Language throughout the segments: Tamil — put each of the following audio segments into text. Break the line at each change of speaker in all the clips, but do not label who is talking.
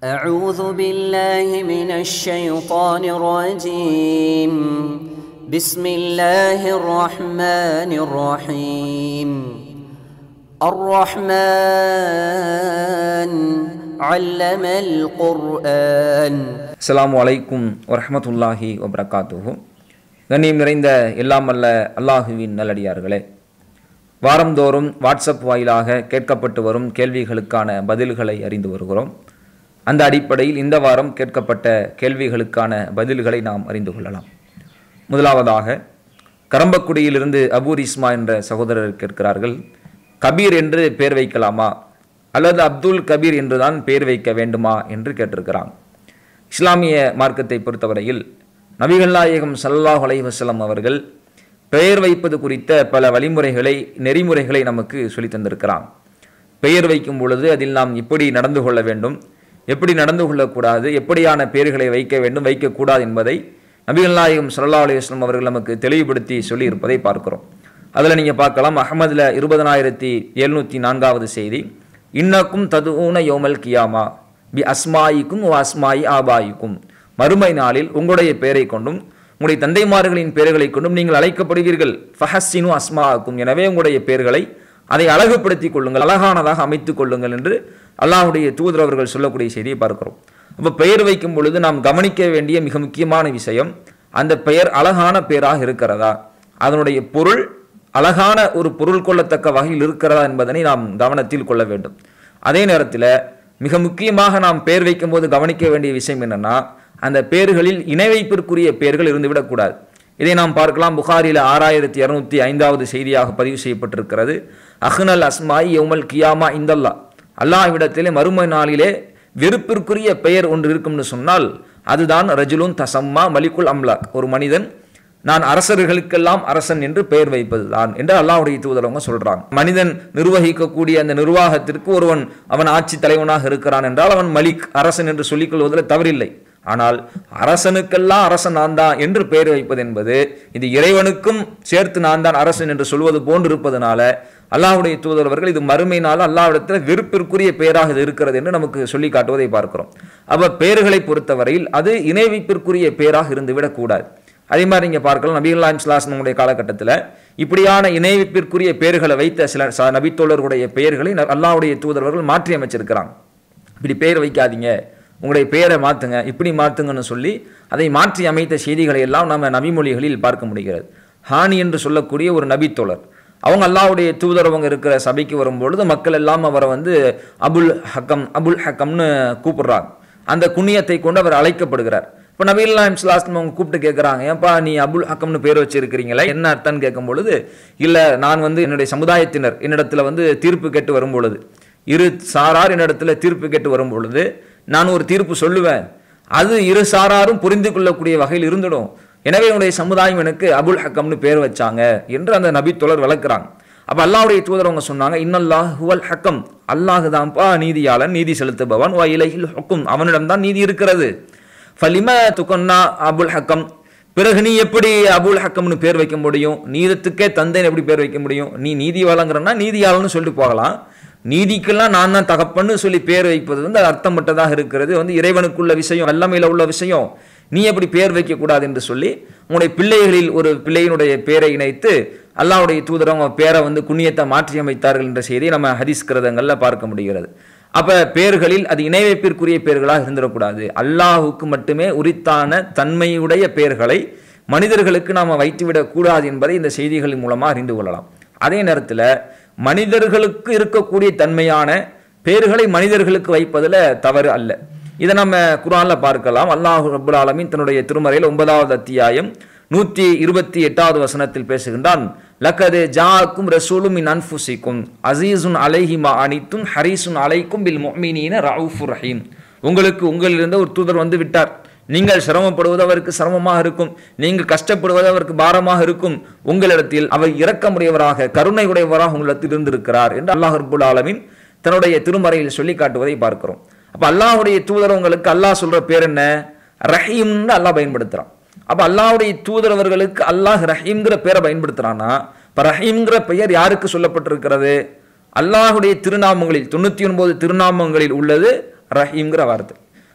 أعوذ بالله من الشيطان الرجيم بسم الله الرحمن الرحيم الرحمن علم القرآن
அஸ்ஸலாமு அலைக்கும் வரஹ்மத்துல்லாஹி வபரகாத்துஹு கண்ணியம் நிறைந்த எல்லாம் அல்ல அல்லாஹுவின் நல்லடியார்களே வாரந்தோறும் வாட்ஸ்அப் வாயிலாக கேட்கப்பட்டு வரும் கேள்விகளுக்கான பதில்களை அறிந்து வருகிறோம் அந்த அடிப்படையில் இந்த வாரம் கேட்கப்பட்ட கேள்விகளுக்கான பதில்களை நாம் அறிந்து கொள்ளலாம் முதலாவதாக கரம்பக்குடியிலிருந்து அபூர் இஸ்மா என்ற சகோதரர் கேட்கிறார்கள் கபீர் என்று பெயர் வைக்கலாமா அல்லது அப்துல் கபீர் என்றுதான் பெயர் வைக்க வேண்டுமா என்று கேட்டிருக்கிறான் இஸ்லாமிய மார்க்கத்தை பொறுத்தவரையில் நபிகள் நாயகம் ஸல்லல்லாஹு அலைஹி வஸல்லம் அவர்கள் பெயர் வைப்பது குறித்த பல வழிமுறைகளை நெறிமுறைகளை நமக்கு சொல்லித் தந்திருக்கிறான் பெயர் வைக்கும் பொழுது அதில் நாம் எப்படி நடந்து கொள்ள வேண்டும் எப்படி நடந்து கொள்ளக்கூடாது எப்படியான பெயர்களை வைக்க வேண்டும் வைக்கக்கூடாது என்பதை நபிகள் நாயகம் ஸல்லல்லாஹு அலைஹி வஸல்லம் அவர்கள் நமக்கு தெளிவுபடுத்தி சொல்லி இருப்பதை பார்க்கிறோம் அதில் நீங்கள் பார்க்கலாம் அகமதில் இருபதனாயிரத்தி எழுநூற்றி நான்காவது செய்தி இன்னக்கும் ததுஊன யோமல் கியாமா பி அஸ்மாயிக்கும் ஓ அஸ்மாயி ஆபாயிக்கும் மறுமை நாளில் உங்களுடைய பெயரை கொண்டும் உங்களுடைய தந்தைமார்களின் பெயர்களை கொண்டும் நீங்கள் அழைக்கப்படுவீர்கள் ஃபஹஸ்ஸினு அஸ்மாக்கும் எனவே உங்களுடைய பெயர்களை அதை அழகுபடுத்திக் கொள்ளுங்கள் அழகானதாக அமைத்துக் கொள்ளுங்கள் என்று அல்லாஹுடைய தூதர் அவர்கள் சொல்லக்கூடிய செய்தியை பார்க்கிறோம் அப்போ பெயர் வைக்கும் பொழுது நாம் கவனிக்க வேண்டிய மிக முக்கியமான விஷயம் அந்த பெயர் அழகான பெயராக இருக்கிறதா அதனுடைய பொருள் அழகான ஒரு பொருள் கொள்ளத்தக்க வகையில் இருக்கிறதா என்பதனை நாம் கவனத்தில் கொள்ள வேண்டும் அதே நேரத்தில் மிக முக்கியமாக நாம் பெயர் வைக்கும்போது கவனிக்க வேண்டிய விஷயம் என்னன்னா அந்த பெயர்களில் இணை வைப்பிற்குரிய பெயர்கள் இருந்துவிடக்கூடாது இதை நாம் பார்க்கலாம் புகாரில் ஆறாயிரத்தி இரநூத்தி ஐந்தாவது செய்தியாக பதிவு செய்யப்பட்டிருக்கிறது அஹ்னல் அஸ்மாய் யௌமல் கியாமா இந்தல்லா அல்லாஹ்விடத்திலே மறுமை நாளிலே வெறுப்பிற்குரிய பெயர் ஒன்று இருக்கும்னு சொன்னால் அதுதான் ரஜுலுன் தசம்மா மலிகுல் அம்லாக் ஒரு மனிதன் நான் அரசர்களுக்கெல்லாம் அரசன் என்று பெயர் வைப்பது தான் என்று அல்லாஹ்வுடைய தூதரவங்க சொல்றாங்க மனிதன் நிர்வகிக்கக்கூடிய அந்த நிர்வாகத்திற்கு ஒருவன் அவன் ஆட்சி தலைவனாக இருக்கிறான் என்றால் அவன் மலிக் அரசன் என்று சொல்லிக் கொள்வதில் தவறில்லை ஆனால் அரசனுக்கெல்லாம் அரசன் நான் தான் என்று பெயர் வைப்பது என்பது இது இறைவனுக்கும் சேர்த்து நான் தான் அரசன் என்று சொல்வது போன்று இருப்பதனால அல்லாஹ்வுடைய தூதரவர்கள் இது மறுமையினால் அல்லாஹ்விடத்தில் வெறுப்பிற்குரிய பெயராக இது இருக்கிறது என்று நமக்கு சொல்லி காட்டுவதை பார்க்கிறோம் அப்ப பெயர்களை பொறுத்தவரையில் அது இணை வைப்பிற்குரிய பெயராக இருந்துவிடக் கூடாது அதே மாதிரி நீங்க பார்க்கலாம் நபிகள்லாம் சுல்லாசனுடைய காலகட்டத்தில் இப்படியான இணைவிப்பிற்குரிய பெயர்களை வைத்த சில ச- நபித்தோழர்களுடைய பெயர்களை ந- அல்லாஹ்வுடைய தூதரவர்கள் மாற்றி அமைச்சிருக்கிறாங்க இப்படி பெயர் வைக்காதீங்க உங்களுடைய பெயரை மாற்றுங்க இப்படி மாற்றுங்கன்னு சொல்லி அதை மாற்றி அமைத்த செய்திகளை எல்லாம் நம்ம நபிமொழிகளில் பார்க்க முடிகிறது ஹானி என்று சொல்லக்கூடிய ஒரு நபித்தோழர் அவங்க அல்லாஹ்வுடைய தூதரவங்க இருக்கிற சபைக்கு வரும்பொழுது மக்கள் எல்லாம் அவரை வந்து அபுல் ஹக்கம் அபுல் ஹக்கம்னு கூப்பிடுறாங்க அந்த குண்ணியத்தை கொண்டு அவர் அழைக்கப்படுகிறார் இப்போ நபீல்லாம் இஸ்லாஸ்லம் அவங்க கூப்பிட்டு கேட்குறாங்க ஏன்பா நீ அபுல் ஹக்கம்னு பேர் வச்சிருக்கிறீங்களே என்ன அர்த்தம்னு கேட்கும் பொழுது இல்லை நான் வந்து என்னுடைய சமுதாயத்தினர் என்னிடத்துல வந்து தீர்ப்பு கேட்டு வரும் பொழுது இரு சாரார் என்னிடத்துல தீர்ப்பு கேட்டு வரும் பொழுது நான் ஒரு தீர்ப்பு சொல்லுவேன் அது இரு சாராரும் புரிந்து கொள்ளக்கூடிய வகையில் இருந்துடும் எனவே என்னுடைய சமுதாயம் எனக்கு அபுல் ஹக்கம்னு பேர் வச்சாங்க என்று அந்த நபி தொடர் விளக்குறாங்க அப்ப அல்லாஹ்வுடைய தூதர் அவங்க சொன்னாங்க இன்னல்லாஹ் ஹுவல் ஹக்கம் அல்லாஹ் தான்ப்பா நீதியாளன் நீதி செலுத்துபவன் வ இலைஹில் ஹுக்கும் அவனிடம் தான் நீதி இருக்கிறது ஃபலிம துக்கன்னா அபுல் ஹக்கம் பிறகு நீ எப்படி அபுல் ஹக்கம்னு பேர் வைக்க முடியும் நீதத்துக்கே தந்தைன்னு எப்படி பேர் வைக்க முடியும் நீ நீதி வழங்குறன்னா நீதியாளன்னு சொல்லிட்டு போகலாம் நீதிக்கெல்லாம் நான் தான் தகப்பன்னு சொல்லி பேர் வைப்பது வந்து அது அர்த்தமட்டதாக இருக்கிறது வந்து இறைவனுக்குள்ள விஷயம் வல்லமையில உள்ள விஷயம் நீ எப்படி பேர் வைக்கக்கூடாது என்று சொல்லி உன்னுடைய பிள்ளைகளில் ஒரு பிள்ளையினுடைய பேரை இணைத்து அல்லாஹ்வுடைய தூதர் அவங்க பேரை வந்து குண்ணியத்தை மாற்றி அமைத்தார்கள் என்ற செய்தியை நம்ம ஹதீஸ் கிரதங்களில் பார்க்க முடிகிறது அப்ப பேர்களில் அது இணை வைப்பிற்குரிய பெயர்களாக இருந்துடக்கூடாது அல்லாஹுக்கு மட்டுமே உரித்தான தன்மையுடைய பெயர்களை மனிதர்களுக்கு நாம் வைத்துவிடக் கூடாது என்பதை இந்த செய்திகளின் மூலமாக அறிந்து கொள்ளலாம் அதே நேரத்தில் மனிதர்களுக்கு இருக்கக்கூடிய தன்மையான பெயர்களை மனிதர்களுக்கு வைப்பதில் தவறு அல்ல இதை நம்ம குர்ஆன்ல பார்க்கலாம் அல்லாஹ் ரப்புல் ஆலமீன் தன்னுடைய திருமறையில் ஒன்பதாவது அத்தியாயம் நூற்றி இருபத்தி எட்டாவது வசனத்தில் பேசுகின்றான் லக்கது ஜாக்கும் ரசூலும் மின் அன்ஃபுசிக்கும் அசீசுன் அலைஹி மா அனித்தும் ஹரீசுன் அலைக்கும் பில் முஃமினீன ரவுஃபுர் ரஹீம் உங்களுக்கு உங்களிலிருந்து ஒரு தூதர் வந்து விட்டார் நீங்கள் சிரமப்படுவது அவருக்கு சிரமமாக இருக்கும் நீங்கள் கஷ்டப்படுவது அவருக்கு பாரமாக இருக்கும் உங்களிடத்தில் அவர் இரக்கமுடையவராக கருணை உடையவராக உங்களிடத்தில் இருந்திருக்கிறார் என்று அல்லாஹ் ரப்புல் ஆலமீன் தன்னுடைய திருமறையில் சொல்லி காட்டுவதை பார்க்கிறோம் அப்ப அல்லாஹ்வுடைய தூதரவங்களுக்கு அல்லாஹ் சொல்ற பேர் என்ன ரஹீம்னு அல்லாஹ் பயன்படுத்துறான் அப்ப அல்லாஹ்வுடைய தூதரவர்களுக்கு அல்லாஹ் ரஹீம்ங்கிற பேரை பயன்படுத்துறான்னா இப்ப ரஹீம்ங்கிற பெயர் யாருக்கு சொல்லப்பட்டிருக்கிறது அல்லாஹுடைய திருநாமங்களில் தொண்ணூற்றி ஒன்பது திருநாமங்களில் உள்ளது ரஹீம்ங்கிற வார்த்தை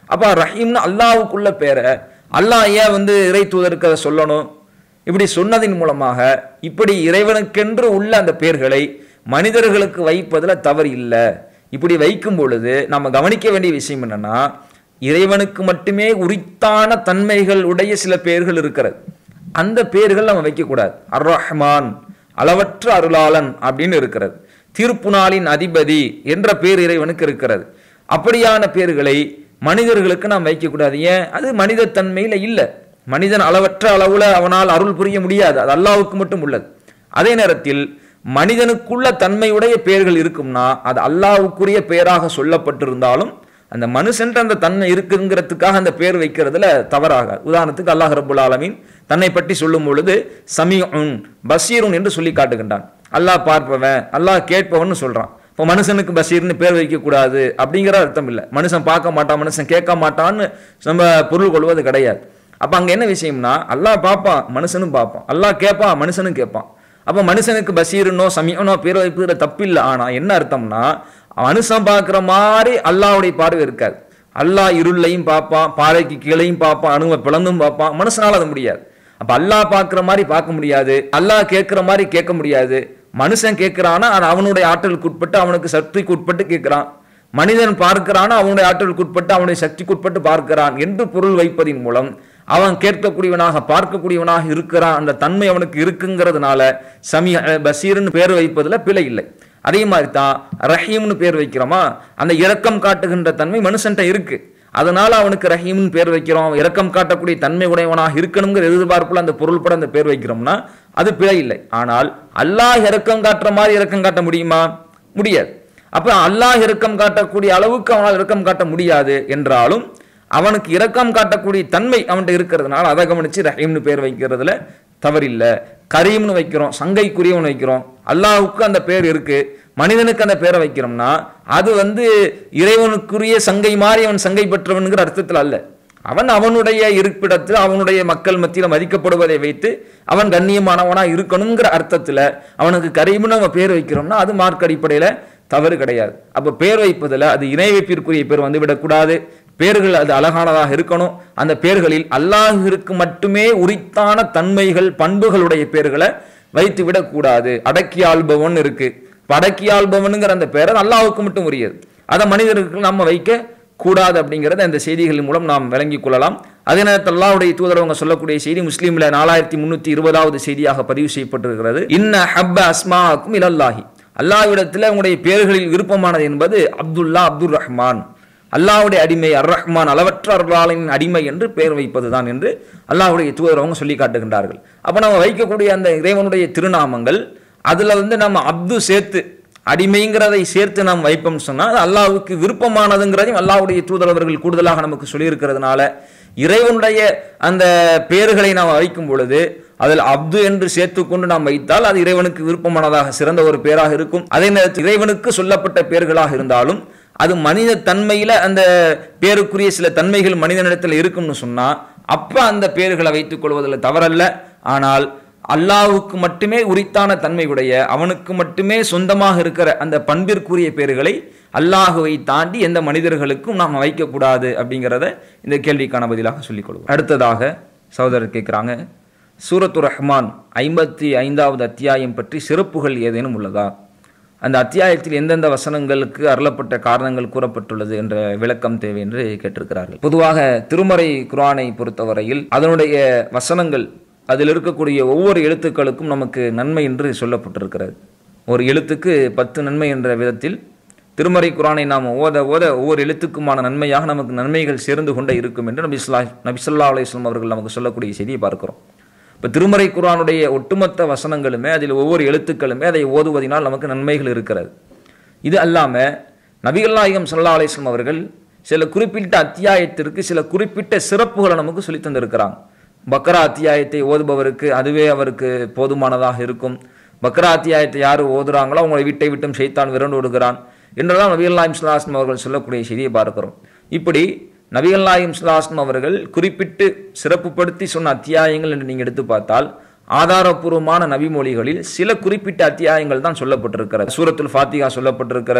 அப்ப ரஹீம்னு அல்லாவுக்குள்ள பேரை அல்லாஹ் ஏன் வந்து இறை தூதருக்கு அதை சொல்லணும் இப்படி சொன்னதின் மூலமாக இப்படி இறைவனுக்கென்று உள்ள அந்த பெயர்களை மனிதர்களுக்கு வைப்பதில் தவறு இல்லை இப்படி வைக்கும் பொழுது நம்ம கவனிக்க வேண்டிய விஷயம் என்னன்னா இறைவனுக்கு மட்டுமே உரித்தான தன்மைகள் உடைய சில பெயர்கள் இருக்கிறது அந்த பெயர்கள் நம்ம வைக்கக்கூடாது அர் ரஹ்மான் அளவற்ற அருளாளன் அப்படின்னு இருக்கிறது தீர்ப்பு நாளின் அதிபதி என்ற பேர் இறைவனுக்கு இருக்கிறது அப்படியான பேர்களை மனிதர்களுக்கு நாம் வைக்கக்கூடாது ஏன் அது மனித தன்மையில இல்லை மனிதன் அளவற்ற அளவுல அவனால் அருள் புரிய முடியாது அது அல்லாவுக்கு மட்டும் உள்ளது அதே நேரத்தில் மனிதனுக்குள்ள தன்மையுடைய பெயர்கள் இருக்கும்னா அது அல்லாவுக்குரிய பெயராக சொல்லப்பட்டிருந்தாலும் அந்த மனுஷன்ட்ட அந்த தன்மை இருக்குங்கிறதுக்காக அந்த பேர் வைக்கிறதுல தவறாகாது உதாரணத்துக்கு அல்லாஹ் ரபுல் ஆலமீன் தன்னை பற்றி சொல்லும் பொழுது சமீஉன் பசீருன் என்று சொல்லி காட்டுகின்றான் அல்லாஹ் பார்ப்பவன் அல்லாஹ் கேட்பவன் சொல்றான் இப்போ மனுஷனுக்கு பஷீர்னு பேர் வைக்கக்கூடாது அப்படிங்கிற அர்த்தம் இல்லை மனுஷன் பார்க்க மாட்டான் மனுஷன் கேட்க மாட்டான்னு நம்ம பொருள் கொள்வது கிடையாது அப்போ அங்கே என்ன விஷயம்னா அல்லாஹ் பார்ப்பான் மனுஷனும் பார்ப்பான் அல்லாஹ் கேட்பான் மனுஷனும் கேட்பான் அப்போ மனுஷனுக்கு பஷீருனோ சமீனோ பேர் வைப்புகிற தப்பில்லை ஆனால் என்ன அர்த்தம்னா மனுஷன் பார்க்குற மாதிரி அல்லாஹ்வுடைய பார்வை இருக்காது அல்லாஹ் இருளையும் பார்ப்பான் பாறைக்கு கீழையும் பார்ப்பான் அணுவை பிளந்தும் பார்ப்பான் மனுஷனால அது முடியாது அப்ப அல்லாஹ் பார்க்குற மாதிரி பார்க்க முடியாது அல்லாஹ் கேட்குற மாதிரி கேட்க முடியாது மனுஷன் கேட்கிறானா அது அவனுடைய ஆற்றலுக்கு உட்பட்டு அவனுக்கு சக்திக்கு உட்பட்டு கேட்கிறான் மனிதன் பார்க்கிறானா அவனுடைய ஆற்றலுக்கு உட்பட்டு அவனுடைய சக்திக்கு உட்பட்டு பார்க்கிறான் என்று பொருள் வைப்பதின் மூலம் அவன் கேட்கக்கூடியவனாக பார்க்கக்கூடியவனாக இருக்கிறான் அந்த தன்மை அவனுக்கு இருக்குங்கிறதுனால சமி பசீர்னு பேர் வைப்பதுல பிழை இல்லை அதே மாதிரி தான் ரஹீம்னு பேர் வைக்கிறோமா அந்த இரக்கம் காட்டுகின்ற தன்மை மனுஷன்ட்ட இருக்கு அதனால அவனுக்கு ரஹீம்னு பேர் வைக்கிறோம் இரக்கம் காட்டக்கூடிய தன்மை உடையவனாக இருக்கணுங்கிற எதிர்பார்ப்புல அந்த பொருள் பட அந்த பேர் வைக்கிறோம்னா அது பிழை இல்லை ஆனால் அல்லாஹ் இரக்கம் காட்டுற மாதிரி இரக்கம் காட்ட முடியுமா முடியாது அப்ப அல்லாஹ் இரக்கம் காட்டக்கூடிய அளவுக்கு அவனால் இரக்கம் காட்ட முடியாது என்றாலும் அவனுக்கு இரக்கம் காட்டக்கூடிய தன்மை அவன்கிட்ட இருக்கிறதுனால அதை கவனிச்சு ரஹீம்னு பேர் வைக்கிறதுல தவறில்லை கரீம்னு வைக்கிறோம் சங்கைக்குரியவன் வைக்கிறோம் அல்லாஹ்வுக்கு அந்த பேர் இருக்கு மனிதனுக்கு அந்த பேரை வைக்கிறோம்னா அது வந்து இறைவனுக்குரிய சங்கை மாறி அவன் சங்கை பெற்றவனுங்கிற அர்த்தத்தில் அல்ல அவன் அவனுடைய இருப்பிடத்தில் அவனுடைய மக்கள் மத்தியில் மதிக்கப்படுவதை வைத்து அவன் கண்ணியமானவனா இருக்கணுங்கிற அர்த்தத்தில் அவனுக்கு கரீம்னு நம்ம பேர் வைக்கிறோம்னா அது மார்க் அடிப்படையில் தவறு கிடையாது அப்போ பேர் வைப்பதில் அது இணை வைப்பிற்குரிய பேர் வந்து விடக்கூடாது பேர்கள் அது அழகானதாக இருக்கணும் அந்த பேர்களில் அல்லாஹிற்கு மட்டுமே உரித்தான தன்மைகள் பண்புகளுடைய பேர்களை வைத்து விடக்கூடாது அடக்கி ஆள்பவன் இருக்கு இப்ப அடக்கி ஆள்பவனுங்கிற அந்த பேரை அல்லாஹ்வுக்கு மட்டும் உரியது அதை மனிதர்களுக்கு நம்ம வைக்க கூடாது அப்படிங்கிறத இந்த செய்திகளின் மூலம் நாம் விளங்கிக் கொள்ளலாம் அதே நேரத்தில் அல்லாஹ்வுடைய தூதரவங்க சொல்லக்கூடிய செய்தி முஸ்லீம்ல நாலாயிரத்தி முன்னூத்தி இருபதாவது செய்தியாக பதிவு செய்யப்பட்டிருக்கிறது இன்ன ஹப்ப அஸ்மாக்கும் இலல்லாஹி அல்லாஹ்விடத்தில் உங்களுடைய பேர்களில் விருப்பமானது என்பது அப்துல்லா அப்துல் ரஹ்மான் அல்லாஹ்வுடைய அடிமை அர் ரஹ்மான் அளவற்ற அருளாளின் அடிமை என்று பெயர் வைப்பதுதான் என்று அல்லாஹ்வுடைய தூதர் அவங்க சொல்லி காட்டுகின்றார்கள் அப்போ நம்ம வைக்கக்கூடிய அந்த இறைவனுடைய திருநாமங்கள் அதுல வந்து நம்ம அப்து சேர்த்து அடிமைங்கிறதை சேர்த்து நாம் வைப்போம் சொன்னால் அது அல்லாஹ்வுக்கு விருப்பமானதுங்கிறதையும் அல்லாஹ்வுடைய தூதர் அவர்கள் கூடுதலாக நமக்கு சொல்லியிருக்கிறதுனால இறைவனுடைய அந்த பெயர்களை நாம் வைக்கும் பொழுது அதில் அப்து என்று சேர்த்துக்கொண்டு நாம் வைத்தால் அது இறைவனுக்கு விருப்பமானதாக சிறந்த ஒரு பேராக இருக்கும் அதே நேரத்தில் இறைவனுக்கு சொல்லப்பட்ட பெயர்களாக இருந்தாலும் அது மனித தன்மையில அந்த பேருக்குரிய சில தன்மைகள் மனிதனிடத்தில் இருக்கும்னு சொன்னா அப்ப அந்த பேர்களை வைத்துக் கொள்வதில் தவறல்ல ஆனால் அல்லாஹ்வுக்கு மட்டுமே உரித்தான தன்மை உடைய அவனுக்கு மட்டுமே சொந்தமாக இருக்கிற அந்த பண்பிற்குரிய பேர்களை அல்லாஹுவை தாண்டி எந்த மனிதர்களுக்கும் நாம் வைக்கக்கூடாது அப்படிங்கிறத இந்த கேள்விக்கான பதிலாக சொல்லிக் கொள்வோம் அடுத்ததாக சகோதரர் கேட்குறாங்க சூரத்து ரஹ்மான் ஐம்பத்தி ஐந்தாவது அத்தியாயம் பற்றி சிறப்புகள் ஏதேனும் உள்ளதா அந்த அத்தியாயத்தில் எந்தெந்த வசனங்களுக்கு அருளப்பட்ட காரணங்கள் கூறப்பட்டுள்ளது என்ற விளக்கம் தேவை என்று கேட்டிருக்கிறார்கள் பொதுவாக திருமறை குரானை பொறுத்தவரையில் அதனுடைய வசனங்கள் அதில் இருக்கக்கூடிய ஒவ்வொரு எழுத்துக்களுக்கும் நமக்கு நன்மை என்று சொல்லப்பட்டிருக்கிறது ஒரு எழுத்துக்கு பத்து நன்மை என்ற விதத்தில் திருமறை குரானை நாம் ஓத ஓத ஒவ்வொரு எழுத்துக்குமான நன்மையாக நமக்கு நன்மைகள் சேர்ந்து கொண்டே இருக்கும் என்று நபி சொல்லா நபிசல்லா அலையம் அவர்கள் நமக்கு சொல்லக்கூடிய செய்தியை பார்க்கிறோம் இப்போ திருமறை குரானுடைய ஒட்டுமொத்த வசனங்களுமே அதில் ஒவ்வொரு எழுத்துக்களுமே அதை ஓதுவதனால் நமக்கு நன்மைகள் இருக்கிறது இது அல்லாமல் நபிகள் நாயகம் சல்லா அலிஸ்லாம் அவர்கள் சில குறிப்பிட்ட அத்தியாயத்திற்கு சில குறிப்பிட்ட சிறப்புகளை நமக்கு சொல்லி தந்திருக்கிறாங்க பக்ரா அத்தியாயத்தை ஓதுபவருக்கு அதுவே அவருக்கு போதுமானதாக இருக்கும் பக்ரா அத்தியாயத்தை யார் ஓதுறாங்களோ அவங்களை வீட்டை விட்டும் செய்தான் விரண்டு விடுகிறான் என்றெல்லாம் நபிகள் நாயம் சுல்லாஸ்லம் அவர்கள் சொல்லக்கூடிய செய்தியை பார்க்கிறோம் இப்படி நபிகள் நாயம் சுல்லாஸ்லம் அவர்கள் குறிப்பிட்டு சிறப்புப்படுத்தி சொன்ன அத்தியாயங்கள் என்று நீங்கள் எடுத்து பார்த்தால் ஆதாரப்பூர்வமான நபிமொழிகளில் சில குறிப்பிட்ட அத்தியாயங்கள் தான் சொல்லப்பட்டிருக்கிறது சூரத்துல் ஃபாத்திகா சொல்லப்பட்டிருக்கிறது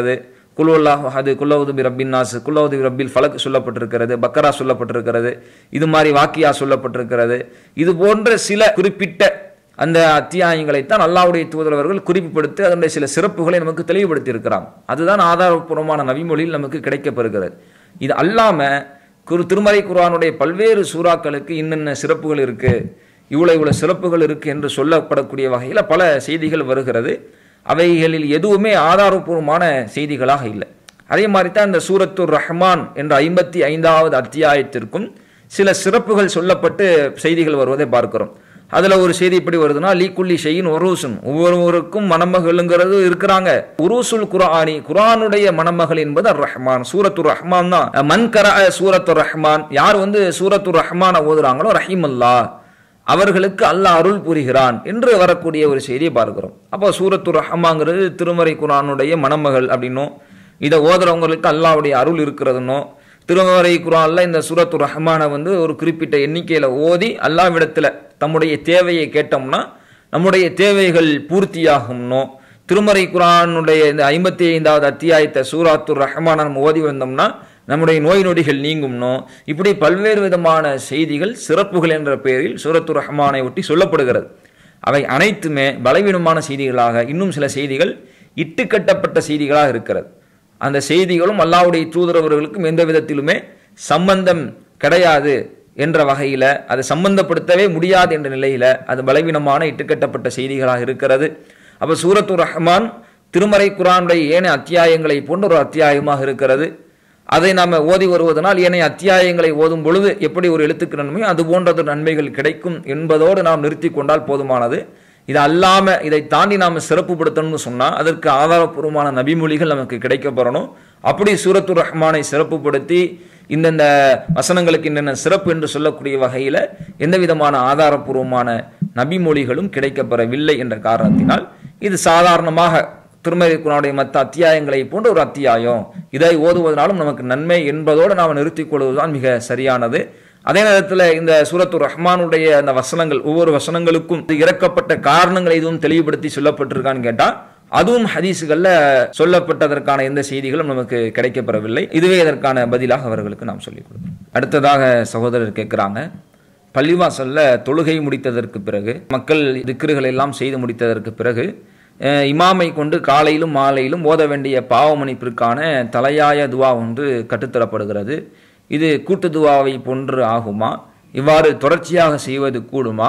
குல்வல்லாஹ் அது குல்லவுது பி ரப்பின் நாஸ் குல்லவுது பி ரப்பில் ஃபலக் சொல்லப்பட்டிருக்கிறது பக்கரா சொல்லப்பட்டிருக்கிறது இது மாதிரி வாக்கியா சொல்லப்பட்டிருக்கிறது இது போன்ற சில குறிப்பிட்ட அந்த அத்தியாயங்களைத்தான் அல்லாவுடைய தூதரவர்கள் குறிப்பிடுத்தி அதனுடைய சில சிறப்புகளை நமக்கு தெளிவுபடுத்தி இருக்கிறாங்க அதுதான் ஆதாரபூர்வமான நவிமொழியில் நமக்கு கிடைக்கப்பெறுகிறது இது அல்லாம குரு திருமறை குர்ஆனுடைய பல்வேறு சூறாக்களுக்கு இன்னென்ன சிறப்புகள் இருக்கு இவ்வளவு இவ்வளவு சிறப்புகள் இருக்கு என்று சொல்லப்படக்கூடிய வகையில் பல செய்திகள் வருகிறது அவைகளில் எதுவுமே ஆதாரபூர்வமான செய்திகளாக இல்லை அதே மாதிரி தான் இந்த சூரத்துர் ரஹ்மான் என்ற ஐம்பத்தி ஐந்தாவது அத்தியாயத்திற்கும் சில சிறப்புகள் சொல்லப்பட்டு செய்திகள் வருவதை பார்க்கிறோம் அதுல ஒரு செய்தி இப்படி வருதுன்னா லீக்குள்ளி ஷெயின் ஒரூசுன் ஒவ்வொருவருக்கும் மணமகள்ங்கிறது இருக்கிறாங்க உருசுல் குரானி குரானுடைய மணமகள் என்பது அர் ரஹ்மான் சூரத்து ரஹ்மான் தான் மன் கர சூரத்து ரஹ்மான் யார் வந்து சூரத்து ரஹ்மான ஓதுறாங்களோ ரஹீமல்லா அவர்களுக்கு அல்லாஹ் அருள் புரிகிறான் என்று வரக்கூடிய ஒரு செய்தியை பார்க்கிறோம் அப்போ சூரத்து ரஹ்மாங்கிறது திருமறை குரானுடைய மணமகள் அப்படின்னும் இதை ஓதுறவங்களுக்கு அல்லாஹ்வுடைய அருள் இருக்கிறதுனோ திருமறை குரான்ல இந்த சூரத்து ரஹ்மானை வந்து ஒரு குறிப்பிட்ட எண்ணிக்கையில ஓதி அல்லாவிடத்துல தம்முடைய தேவையை கேட்டோம்னா நம்முடைய தேவைகள் பூர்த்தியாகும்னோ திருமறை குரானுடைய இந்த ஐம்பத்தி ஐந்தாவது அத்தியாயத்தை சூராத்து ரஹ்மான நம்ம ஓதி வந்தோம்னா நம்முடைய நோய் நொடிகள் நீங்கும்னோ இப்படி பல்வேறு விதமான செய்திகள் சிறப்புகள் என்ற பெயரில் சூரத்து ரஹ்மானை ஒட்டி சொல்லப்படுகிறது அவை அனைத்துமே பலவீனமான செய்திகளாக இன்னும் சில செய்திகள் இட்டுக்கட்டப்பட்ட செய்திகளாக இருக்கிறது அந்த செய்திகளும் அல்லாவுடைய தூதரவர்களுக்கும் எந்த விதத்திலுமே சம்பந்தம் கிடையாது என்ற வகையில் அதை சம்பந்தப்படுத்தவே முடியாது என்ற நிலையில் அது பலவீனமான இட்டுக்கட்டப்பட்ட செய்திகளாக இருக்கிறது அப்போ சூரத்து ரஹ்மான் திருமறை குரானுடைய ஏனைய அத்தியாயங்களை போன்ற ஒரு அத்தியாயமாக இருக்கிறது அதை நாம் ஓதி வருவதனால் ஏனைய அத்தியாயங்களை ஓதும் பொழுது எப்படி ஒரு எழுத்துக்கு நன்மையோ அது போன்றது நன்மைகள் கிடைக்கும் என்பதோடு நாம் நிறுத்தி கொண்டால் போதுமானது இது அல்லாம இதை தாண்டி நாம சிறப்புப்படுத்தணும்னு சொன்னா அதற்கு ஆதாரப்பூர்வமான நபிமொழிகள் நமக்கு கிடைக்கப்பெறணும் அப்படி சூரத்து ரஹ்மானை சிறப்புப்படுத்தி இந்தந்த வசனங்களுக்கு என்னென்ன சிறப்பு என்று சொல்லக்கூடிய வகையில எந்த விதமான ஆதாரப்பூர்வமான நபிமொழிகளும் கிடைக்கப்பெறவில்லை என்ற காரணத்தினால் இது சாதாரணமாக திருமதி குரானுடைய மற்ற அத்தியாயங்களை போன்ற ஒரு அத்தியாயம் இதை ஓதுவதனாலும் நமக்கு நன்மை என்பதோடு நாம் நிறுத்திக் கொள்வதுதான் மிக சரியானது அதே நேரத்தில் இந்த சூரத்து ரஹ்மானுடைய அந்த வசனங்கள் ஒவ்வொரு வசனங்களுக்கும் இறக்கப்பட்ட காரணங்களை எதுவும் தெளிவுபடுத்தி சொல்லப்பட்டிருக்கான்னு கேட்டா அதுவும் ஹதீஸுகள்ல சொல்லப்பட்டதற்கான எந்த செய்திகளும் நமக்கு கிடைக்கப்பெறவில்லை இதுவே இதற்கான பதிலாக அவர்களுக்கு நாம் சொல்லிக் கொடுக்கிறோம் அடுத்ததாக சகோதரர் கேட்கிறாங்க பள்ளிவாசல்ல தொழுகை முடித்ததற்கு பிறகு மக்கள் திக்ருகள் எல்லாம் செய்து முடித்ததற்கு பிறகு அஹ், இமாமை கொண்டு காலையிலும் மாலையிலும் ஓத வேண்டிய பாவ மன்னிப்பிற்கான தலையாய துவா ஒன்று கற்றுத்தரப்படுகிறது இது கூட்டு துவாவை போன்று ஆகுமா இவ்வாறு தொடர்ச்சியாக செய்வது கூடுமா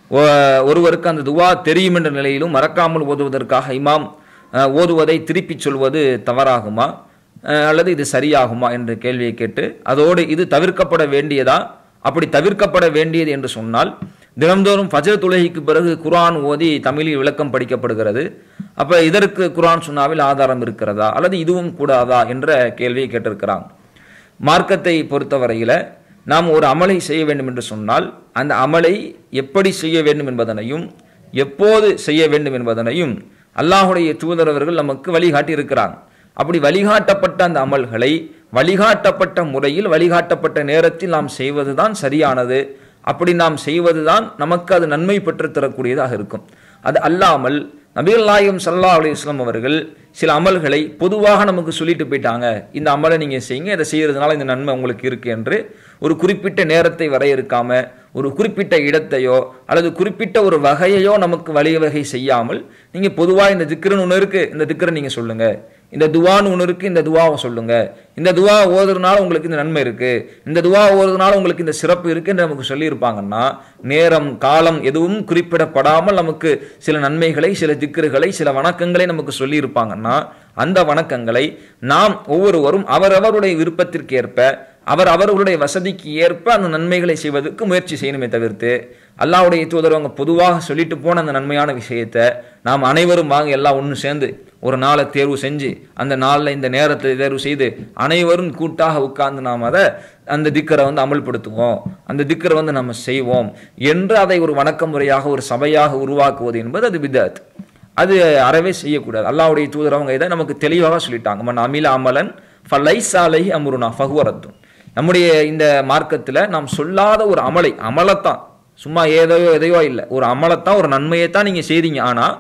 ஒ- ஒருவருக்கு அந்த துவா தெரியும் என்ற நிலையிலும் மறக்காமல் ஓதுவதற்காக இமாம் அஹ், ஓதுவதை திருப்பிச் சொல்வது தவறாகுமா அஹ், அல்லது இது சரியாகுமா என்ற கேள்வியை கேட்டு அதோடு இது தவிர்க்கப்பட வேண்டியதா அப்படி தவிர்க்கப்பட வேண்டியது என்று சொன்னால் தினம்தோறும் ஃபஜர் தொழுகைக்கு பிறகு குர்ஆன் ஓதி தமிழில் விளக்கம் படிக்கப்படுகிறது அப்ப இதற்கு குர்ஆன் சுன்னாவில் ஆதாரம் இருக்கிறதா அல்லது இதுவும் கூடாதா என்ற கேள்வியை கேட்டிருக்கிறாங்க மார்க்கத்தை பொறுத்தவரையில நாம் ஒரு அமலை செய்ய வேண்டும் என்று சொன்னால் அந்த அமலை எப்படி செய்ய வேண்டும் என்பதனையும் எப்போது செய்ய வேண்டும் என்பதனையும் அல்லாஹுடைய தூதரவர்கள் நமக்கு வழிகாட்டி இருக்கிறாங்க அப்படி வழிகாட்டப்பட்ட அந்த அமல்களை வழிகாட்டப்பட்ட முறையில் வழிகாட்டப்பட்ட நேரத்தில் நாம் செய்வதுதான் சரியானது அப்படி நாம் செய்வதுதான் நமக்கு அது நன்மை பெற்று தரக்கூடியதாக இருக்கும் அது அல்லாமல் நபிகள் நாயகம் சல்லா அலிஸ்லாம் அவர்கள் சில அமல்களை பொதுவாக நமக்கு சொல்லிட்டு போயிட்டாங்க இந்த அமலை நீங்க செய்யுங்க இதை செய்யறதுனால இந்த நன்மை உங்களுக்கு இருக்கு என்று ஒரு குறிப்பிட்ட நேரத்தை வரையறுக்காம ஒரு குறிப்பிட்ட இடத்தையோ அல்லது குறிப்பிட்ட ஒரு வகையையோ நமக்கு வழிவகை செய்யாமல் நீங்க பொதுவா இந்த திக்ருன்னு ஒன்று இருக்கு இந்த திக்ரை நீங்க சொல்லுங்க இந்த துவான்னு ஒன்று இருக்கு இந்த துவாவை சொல்லுங்க இந்த துவா ஓதுறதுனால உங்களுக்கு இந்த நன்மை இருக்கு இந்த துவா ஓதுறதுனால உங்களுக்கு இந்த சிறப்பு இருக்குன்னு நமக்கு சொல்லியிருப்பாங்கன்னா நேரம் காலம் எதுவும் குறிப்பிடப்படாமல் நமக்கு சில நன்மைகளை சில திக்ருகளை சில வணக்கங்களை நமக்கு சொல்லியிருப்பாங்கன்னா அந்த வணக்கங்களை நாம் ஒவ்வொருவரும் அவரவருடைய விருப்பத்திற்கு ஏற்ப அவர் அவர்களுடைய வசதிக்கு ஏற்ப அந்த நன்மைகளை செய்வதற்கு முயற்சி செய்யணுமே தவிர்த்து அல்லாஹ்வுடைய தூதர் அவங்க பொதுவாக சொல்லிட்டு போன அந்த நன்மையான விஷயத்தை நாம் அனைவரும் வாங்க எல்லாம் ஒன்று சேர்ந்து ஒரு நாளை தேர்வு செஞ்சு அந்த நாளில் இந்த நேரத்தை தேர்வு செய்து அனைவரும் கூட்டாக உட்கார்ந்து நாம் அதை அந்த திக்கரை வந்து அமல்படுத்துவோம் அந்த திக்கரை வந்து நம்ம செய்வோம் என்று அதை ஒரு வணக்க முறையாக ஒரு சபையாக உருவாக்குவது என்பது அது பிதத் அது அறவே செய்யக்கூடாது அல்லாஹ்வுடைய தூதர் அவங்க இதை நமக்கு தெளிவாக சொல்லிட்டாங்க மன் அமில அமலன் ஃபலைசாலை அமுருனா ஃபகுவரத்தும் நம்முடைய இந்த மார்க்கத்தில் நாம் சொல்லாத ஒரு அமலை அமலத்தான் சும்மா ஏதோ எதையோ இல்லை ஒரு அமலத்தான் ஒரு நன்மையை தான் நீங்கள் செய்றீங்க ஆனால்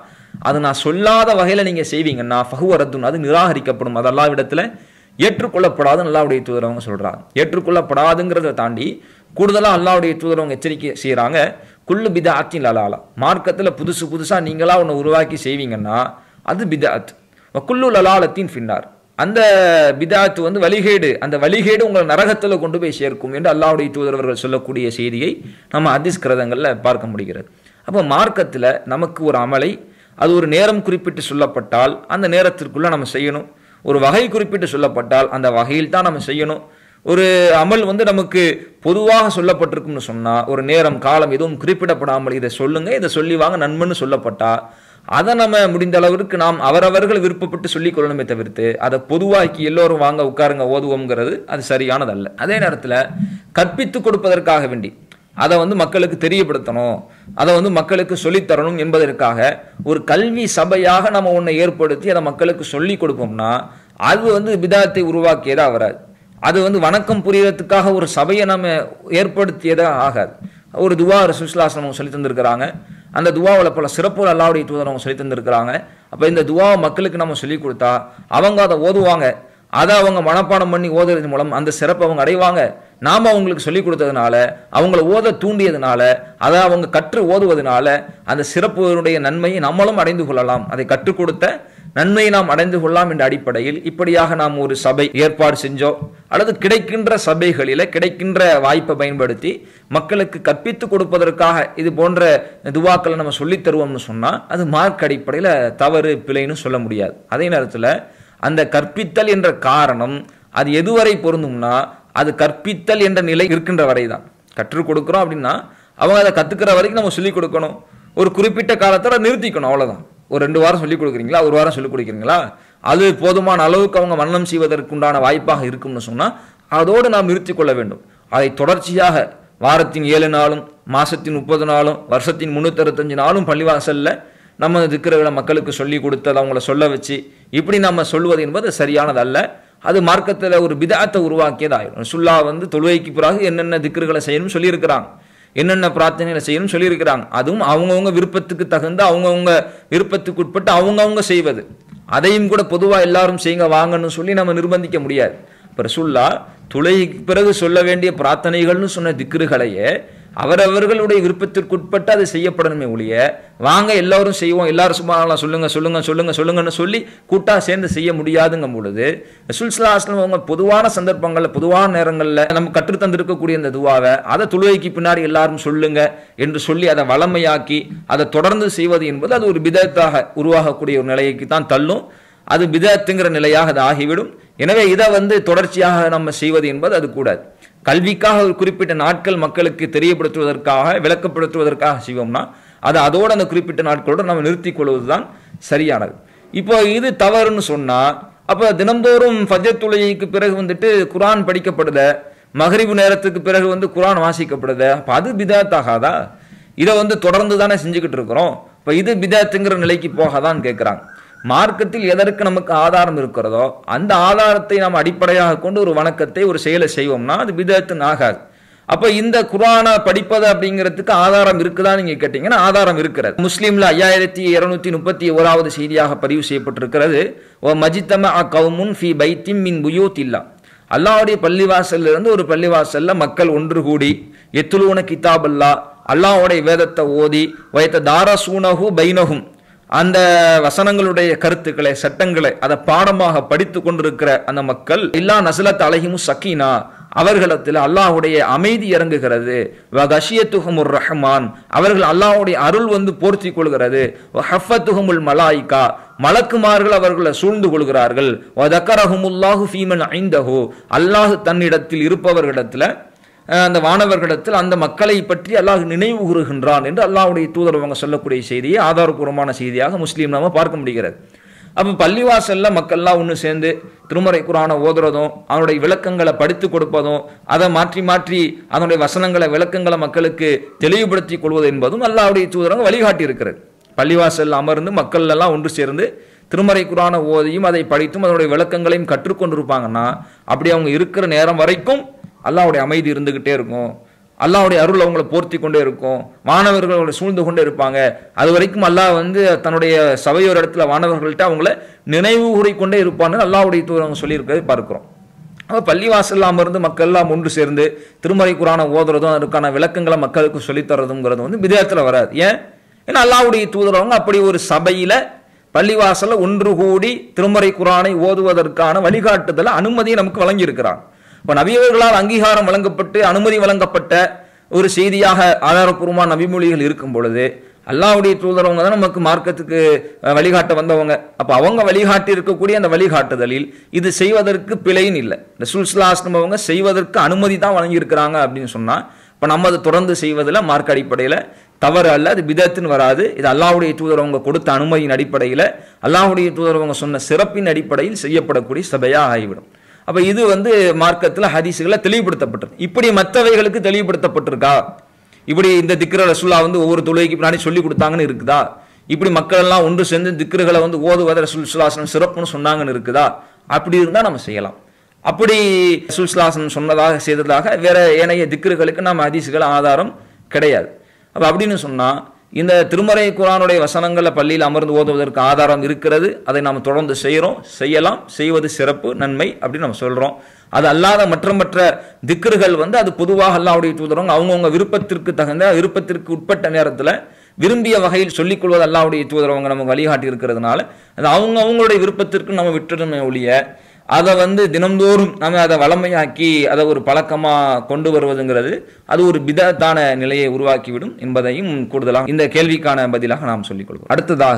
அது நான் சொல்லாத வகையில் நீங்கள் செய்வீங்கன்னா ஃபஹுவரத்துன் அது நிராகரிக்கப்படும் அது அல்லாவிடத்தில் ஏற்றுக்கொள்ளப்படாதுன்னு அல்லாவுடைய தூதர் அவங்க சொல்கிறாங்க ஏற்றுக்கொள்ளப்படாதுங்கிறத தாண்டி கூடுதலாக அல்லாவுடைய தூதர் அவங்க எச்சரிக்கை செய்கிறாங்க குல்லு பிதாத்தின் லலாலா மார்க்கத்தில் புதுசு புதுசாக நீங்களா ஒன்று உருவாக்கி செய்வீங்கன்னா அது பிதாத் குல்லு லலாலத்தின் ஃபின்னார் அந்த பிதாத்து வந்து வழிகேடு அந்த வழிகேடு உங்களை நரகத்தில் கொண்டு போய் சேர்க்கும் என்று அல்லாவுடைய தூதரவர்கள் சொல்லக்கூடிய செய்தியை நம்ம அதிஸ் கிரதங்களில் பார்க்க முடிகிறது அப்போ மார்க்கத்தில் நமக்கு ஒரு அமலை அது ஒரு நேரம் குறிப்பிட்டு சொல்லப்பட்டால் அந்த நேரத்திற்குள்ளே நம்ம செய்யணும் ஒரு வகை குறிப்பிட்டு சொல்லப்பட்டால் அந்த வகையில் தான் நம்ம செய்யணும் ஒரு அமல் வந்து நமக்கு பொதுவாக சொல்லப்பட்டிருக்கும்னு சொன்னால் ஒரு நேரம் காலம் எதுவும் குறிப்பிடப்படாமல் இதை சொல்லுங்க இதை சொல்லி வாங்க நண்பன்னு சொல்லப்பட்டா அதை நம்ம முடிந்த அளவிற்கு நாம் அவரவர்கள் விருப்பப்பட்டு சொல்லிக் கொள்ளணுமே தவிர்த்து அதை பொதுவாக்கி எல்லோரும் வாங்க உட்காருங்க ஓதுவோங்கிறது அது சரியானதல்ல அதே நேரத்தில் கற்பித்து கொடுப்பதற்காக வேண்டி அதை வந்து மக்களுக்கு தெரியப்படுத்தணும் அதை வந்து மக்களுக்கு சொல்லித்தரணும் என்பதற்காக ஒரு கல்வி சபையாக நம்ம ஒன்றை ஏற்படுத்தி அதை மக்களுக்கு சொல்லி கொடுப்போம்னா அது வந்து விதாத்தை உருவாக்கியதா வராது அது வந்து வணக்கம் புரியறதுக்காக ஒரு சபையை நம்ம ஏற்படுத்தியதா ஆகாது ஒரு துவா சுஸ்லாசனம் சொல்லி தந்திருக்கிறாங்க அந்த துவாவில் பல சிறப்புகள் அல்லாவுடைய தூதர் அவங்க சொல்லி தந்திருக்கிறாங்க அப்போ இந்த துவாவை மக்களுக்கு நம்ம சொல்லி கொடுத்தா அவங்க அதை ஓதுவாங்க அதை அவங்க மனப்பாடம் பண்ணி ஓதுறது மூலம் அந்த சிறப்பை அவங்க அடைவாங்க நாம் அவங்களுக்கு சொல்லி கொடுத்ததுனால அவங்கள ஓத தூண்டியதுனால அதை அவங்க கற்று ஓதுவதனால அந்த சிறப்புடைய நன்மையை நம்மளும் அடைந்து கொள்ளலாம் அதை கற்றுக் கொடுத்த நன்மையை நாம் அடைந்து கொள்ளலாம் என்ற அடிப்படையில் இப்படியாக நாம் ஒரு சபை ஏற்பாடு செஞ்சோம் அல்லது கிடைக்கின்ற சபைகளில் கிடைக்கின்ற வாய்ப்பை பயன்படுத்தி மக்களுக்கு கற்பித்து கொடுப்பதற்காக இது போன்ற துவாக்களை நம்ம சொல்லித் தருவோம்னு சொன்னால் அது மார்க் அடிப்படையில் தவறு பிழைன்னு சொல்ல முடியாது அதே நேரத்தில் அந்த கற்பித்தல் என்ற காரணம் அது எதுவரை பொருந்தும்னா அது கற்பித்தல் என்ற நிலை இருக்கின்ற வரை தான் கற்றுக் கொடுக்குறோம் அப்படின்னா அவங்க அதை கற்றுக்கிற வரைக்கும் நம்ம சொல்லிக் கொடுக்கணும் ஒரு குறிப்பிட்ட காலத்தில் நிறுத்திக்கணும் அவ்வளோதான் ஒரு ரெண்டு வாரம் சொல்லிக் கொடுக்குறீங்களா ஒரு வாரம் சொல்லிக் கொடுக்குறீங்களா அது போதுமான அளவுக்கு அவங்க மரணம் செய்வதற்குண்டான வாய்ப்பாக இருக்கும்னு சொன்னால் அதோடு நாம் நிறுத்தி கொள்ள வேண்டும் அதை தொடர்ச்சியாக வாரத்தின் ஏழு நாளும் மாசத்தின் முப்பது நாளும் வருஷத்தின் முந்நூற்றறுபத்தஞ்சு நாளும் பள்ளிவாசலில் நம்ம திக்கிறகளை மக்களுக்கு சொல்லி கொடுத்தது அவங்கள சொல்ல வச்சு இப்படி நம்ம சொல்வது என்பது சரியானது அல்ல அது மார்க்கத்தில் ஒரு பிதாத்தை உருவாக்கியது ஆயிடும் சுல்லா வந்து தொழுகைக்கு பிறகு என்னென்ன திக்கர்களை செய்யணும்னு சொல்லியிருக்கிறாங்க என்னென்ன பிரார்த்தனைகளை செய்யணும்னு சொல்லியிருக்கிறாங்க அதுவும் அவங்கவுங்க விருப்பத்துக்கு தகுந்த அவங்கவுங்க விருப்பத்துக்கு உட்பட்டு அவங்கவுங்க செய்வது அதையும் கூட பொதுவாக எல்லாரும் செய்யுங்க வாங்கன்னு சொல்லி நம்ம நிர்பந்திக்க முடியாது இப்போ ரசுல்லா துளைக்கு பிறகு சொல்ல வேண்டிய பிரார்த்தனைகள்னு சொன்ன திக்ருகளையே அவரவர்களுடைய விருப்பத்திற்குட்பட்டு அது செய்யப்படணுமே ஒழிய வாங்க எல்லாரும் செய்வோம் எல்லாரும் சும்மா சொல்லுங்க சொல்லுங்க சொல்லுங்க சொல்லுங்கன்னு சொல்லி கூட்டா சேர்ந்து செய்ய முடியாதுங்கும் பொழுது ரசூல்ஸ்லாஸ்லம் அவங்க பொதுவான சந்தர்ப்பங்களில் பொதுவான நேரங்களில் நம்ம கற்றுத் தந்திருக்கக்கூடிய இந்த துவாவை அதை தொழுகைக்கு பின்னாடி எல்லாரும் சொல்லுங்க என்று சொல்லி அதை வளமையாக்கி அதை தொடர்ந்து செய்வது என்பது அது ஒரு பிதத்தாக உருவாகக்கூடிய ஒரு நிலைக்கு தான் தள்ளும் அது பிதத்துங்கிற நிலையாக அது ஆகிவிடும் எனவே இதை வந்து தொடர்ச்சியாக நம்ம செய்வது என்பது அது கூடாது கல்விக்காக ஒரு குறிப்பிட்ட நாட்கள் மக்களுக்கு தெரியப்படுத்துவதற்காக விளக்கப்படுத்துவதற்காக செய்வோம்னா அது அதோடு அந்த குறிப்பிட்ட நாட்களோடு நம்ம நிறுத்திக் கொள்வது தான் சரியானது இப்போ இது தவறுன்னு சொன்னால் அப்போ தினந்தோறும் ஃபஜர் தொழுகைக்கு பிறகு வந்துட்டு குரான் படிக்கப்படுத மகரிபு நேரத்துக்கு பிறகு வந்து குரான் வாசிக்கப்படுத அப்போ அது பிதாத்தாகாதா இதை வந்து தொடர்ந்து தானே செஞ்சுக்கிட்டு இருக்கிறோம் இப்போ இது பிதாத்துங்கிற நிலைக்கு போகாதான்னு கேட்குறாங்க மார்க்கத்தில் எதற்கு நமக்கு ஆதாரம் இருக்கிறதோ அந்த ஆதாரத்தை நாம் அடிப்படையாக கொண்டு ஒரு வணக்கத்தை ஒரு செயலை செய்வோம்னா அது பிதத்துன்னு ஆகாது அப்ப இந்த குரானை படிப்பது அப்படிங்கிறதுக்கு ஆதாரம் இருக்குதா நீங்க கேட்டீங்கன்னா ஆதாரம் இருக்கிறது முஸ்லீம்ல ஐயாயிரத்தி இருநூத்தி முப்பத்தி ஓராவது செய்தியாக பதிவு செய்யப்பட்டிருக்கிறது ஓ மஜித்தம அ கவுமுன் ஃபி பைத்திம் மின் புயூத் இல்லா அல்லாவுடைய பள்ளிவாசல்ல இருந்து ஒரு பள்ளிவாசல்ல மக்கள் ஒன்று கூடி எத்துலூன கிதாப் அல்லா அல்லாவுடைய வேதத்தை ஓதி வைத்த தாரசூனகு பைனகும் அந்த வசனங்களுடைய கருத்துக்களை சட்டங்களை அதை பாடமாக படித்து கொண்டிருக்கிற அந்த மக்கள் இல்லா நசலத் அழகிமும் சக்கீனா அவர்களிடத்தில் அல்லாஹுடைய அமைதி இறங்குகிறது வகஷியத்துஹமுர் ரஹ்மான் அவர்கள் அல்லாஹுடைய அருள் வந்து போர்த்தி கொள்கிறது ஹஃபத்துஹமுல் மலாய்கா மலக்குமார்கள் அவர்களை சூழ்ந்து கொள்கிறார்கள் வதக்கரஹமுல்லாஹு ஃபீமன் ஐந்தஹு அல்லாஹ் தன்னிடத்தில் இருப்பவர்களிடத்தில் அந்த வானவர்களிடத்தில் அந்த மக்களை பற்றி அல்லாஹ் நினைவு கூறுகின்றான் என்று அல்லாஹுடைய தூதர் அவங்க சொல்லக்கூடிய செய்தியை ஆதாரபூர்வமான செய்தியாக முஸ்லீம் நாம பார்க்க முடிகிறது அப்போ பள்ளிவாசல்ல மக்கள்லாம் ஒன்று சேர்ந்து திருமறை குரானை ஓதுறதும் அவனுடைய விளக்கங்களை படித்து கொடுப்பதும் அதை மாற்றி மாற்றி அதனுடைய வசனங்களை விளக்கங்களை மக்களுக்கு தெளிவுபடுத்தி கொள்வது என்பதும் அல்லாவுடைய தூதரங்க வழிகாட்டி இருக்கிறது பள்ளிவாசல் அமர்ந்து மக்கள் எல்லாம் ஒன்று சேர்ந்து திருமறை குரானை ஓதியும் அதை படித்தும் அதனுடைய விளக்கங்களையும் கற்றுக்கொண்டிருப்பாங்கன்னா அப்படி அவங்க இருக்கிற நேரம் வரைக்கும் அல்லாவுடைய அமைதி இருந்துகிட்டே இருக்கும் அல்லாஹ்வுடைய அருள் அவங்களை போர்த்தி கொண்டே இருக்கும் மாணவர்கள் அவங்களை சூழ்ந்து கொண்டே இருப்பாங்க அது வரைக்கும் அல்லாஹ் வந்து தன்னுடைய சபையோர் இடத்துல மாணவர்கள்ட்ட அவங்கள நினைவு கூறிக்கொண்டே இருப்பான்னு அல்லாஹ்வுடைய தூதர் அவங்க சொல்லியிருக்கிறதை பார்க்கிறோம் அப்போ பள்ளிவாசல் அமர்ந்து மக்கள் எல்லாம் ஒன்று சேர்ந்து திருமறை குரானை ஓதுறதும் அதுக்கான விளக்கங்களை மக்களுக்கு சொல்லித் தர்றதுங்கிறது வந்து விதத்தில் வராது ஏன் ஏன்னா அல்லாஹ்வுடைய தூதரவங்க அப்படி ஒரு சபையில பள்ளிவாசல்ல ஒன்று கூடி திருமறை குரானை ஓதுவதற்கான வழிகாட்டுதல அனுமதியை நமக்கு வழங்கியிருக்கிறார் இப்போ நபியவர்களால் அங்கீகாரம் வழங்கப்பட்டு அனுமதி வழங்கப்பட்ட ஒரு செய்தியாக ஆதாரப்பூர்வமான நபிமொழிகள் இருக்கும் பொழுது அல்லாஹ்வுடைய தூதரவங்க தான் நமக்கு மார்க்கத்துக்கு அஹ், வழிகாட்ட வந்தவங்க அப்போ அவங்க வழிகாட்டி இருக்கக்கூடிய அந்த வழிகாட்டுதலில் இது செய்வதற்கு பிழைன்னு இல்லை ரசூல் சுல்லாஸ்லம் அவங்க செய்வதற்கு அனுமதி தான் வழங்கியிருக்கிறாங்க அப்படின்னு சொன்னா இப்போ நம்ம அதை தொடர்ந்து செய்வதில் மார்க் அடிப்படையில் தவறு அல்ல அது பிதத்துன்னு வராது இது அல்லாஹ்வுடைய தூதரவங்க கொடுத்த அனுமதியின் அடிப்படையில் அல்லாஹ்வுடைய தூதரவங்க சொன்ன சிறப்பின் அடிப்படையில் செய்யப்படக்கூடிய சபையாக ஆகிவிடும் அப்ப இது வந்து மார்க்கத்துல ஹதீஸுகளை தெளிவுபடுத்தப்பட்டிருக்கு இப்படி மற்றவைகளுக்கு தெளிவுபடுத்தப்பட்டிருக்கா இப்படி இந்த திக்ர ரசுல்லா வந்து ஒவ்வொரு தொழுகைக்கு பின்னாடி சொல்லி கொடுத்தாங்கன்னு இருக்குதா இப்படி மக்கள் எல்லாம் ஒன்று சேர்ந்து திக்ருகளை வந்து ஓதுவத ரசூல் சுல்லாசனம் சிறப்புன்னு சொன்னாங்கன்னு இருக்குதா அப்படி இருந்தா நம்ம செய்யலாம் அப்படி ரசூல் சுல்லாசனம் சொன்னதாக செய்ததாக வேற ஏனைய திக்ருகளுக்கு நம்ம ஹதீஸுகள் ஆதாரம் கிடையாது அப்ப அப்படின்னு சொன்னா இந்த திருமறை குரானுடைய வசனங்களை பள்ளியில் அமர்ந்து ஓதுவதற்கு ஆதாரம் இருக்கிறது அதை நாம் தொடர்ந்து செய்கிறோம் செய்யலாம் செய்வது சிறப்பு நன்மை அப்படின்னு நம்ம சொல்றோம் அது அல்லாத மற்ற மற்ற திக்ருகள் வந்து அது பொதுவாக அல்லாவுடைய தூதரவங்க அவங்கவுங்க விருப்பத்திற்கு தகுந்த விருப்பத்திற்கு உட்பட்ட நேரத்தில் விரும்பிய வகையில் சொல்லிக் கொள்வது அல்லாவுடைய தூதரவங்க நமக்கு வழிகாட்டி இருக்கிறதுனால அது அவங்க அவங்களுடைய விருப்பத்திற்கு நம்ம விட்டுடணுமே ஒழிய அதை வந்து தினம்தோறும் நம்ம அதை வளமையாக்கி அதை ஒரு பழக்கமாக கொண்டு வருவதுங்கிறது அது ஒரு பிதத்தான நிலையை உருவாக்கிவிடும் என்பதையும் கூடுதலாக இந்த கேள்விக்கான பதிலாக நாம் சொல்லிக்கொள்வோம் அடுத்ததாக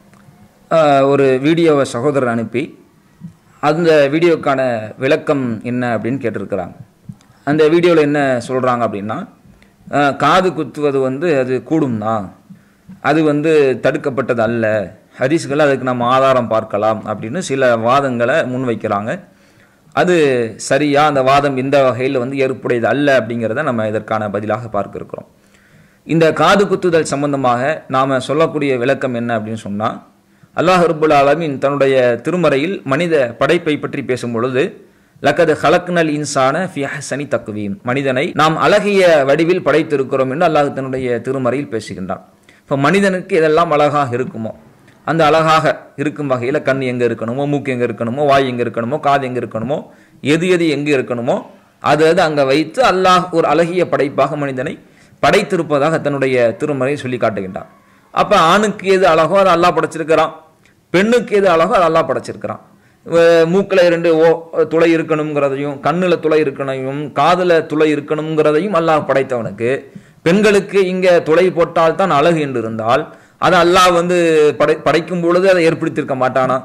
ஆஹ், ஒரு வீடியோவை சகோதரர் அனுப்பி அந்த வீடியோக்கான விளக்கம் என்ன அப்படின்னு கேட்டிருக்கிறாங்க அந்த வீடியோவில் என்ன சொல்கிறாங்க அப்படின்னா ஆஹ், காது குத்துவது வந்து அது கூடும் தான் அது வந்து தடுக்கப்பட்டது அல்ல ஹதீஸ்கள் அதுக்கு நம்ம ஆதாரம் பார்க்கலாம் அப்படின்னு சில வாதங்களை முன்வைக்கிறாங்க அது சரியா அந்த வாதம் இந்த வகையில் வந்து ஏற்புடையது அல்ல அப்படிங்கிறத நம்ம இதற்கான பதிலாக பார்க்க இருக்கிறோம் இந்த காது குத்துதல் சம்பந்தமாக நாம சொல்லக்கூடிய விளக்கம் என்ன அப்படின்னு சொன்னா அல்லாஹ் ரப்புல் ஆலமீன் தன்னுடைய திருமறையில் மனித படைப்பை பற்றி பேசும் பொழுது லக்கது ஹலக்னல் இன்சான ஃபி அஹ்சனி தக்வீம் மனிதனை நாம் அழகிய வடிவில் படைத்திருக்கிறோம் என்று அல்லாஹ் தன்னுடைய திருமறையில் பேசுகின்றான் இப்போ மனிதனுக்கு இதெல்லாம் அழகாக இருக்குமோ அந்த அழகாக இருக்கும் வகையில் கண் எங்கே இருக்கணுமோ மூக்கு எங்கே இருக்கணுமோ வாய் எங்கே இருக்கணுமோ காது எங்கே இருக்கணுமோ எது எது எங்கே இருக்கணுமோ அது அது அங்கே வைத்து அல்லாஹ் ஒரு அழகிய படைப்பாக மனிதனை படைத்திருப்பதாக தன்னுடைய திருமறையை சொல்லி காட்டுகின்றான் அப்போ ஆணுக்கு எது அழகோ அதை அல்லாஹ் படைச்சிருக்கிறான் பெண்ணுக்கு எது அழகோ அதை அல்லாஹ் படைச்சிருக்கிறான் அஹ் மூக்குல இரண்டு ஓ துளை இருக்கணுங்கிறதையும் கண்ணுல துளை இருக்கணும் காதுல துளை இருக்கணுங்கிறதையும் அல்லாஹ் படைத்தவனுக்கு பெண்களுக்கு இங்க துளை போட்டால் தான் அழகு என்று இருந்தால் அதை அல்லாஹ் வந்து படை படைக்கும் பொழுது அதை ஏற்படுத்தியிருக்க மாட்டானா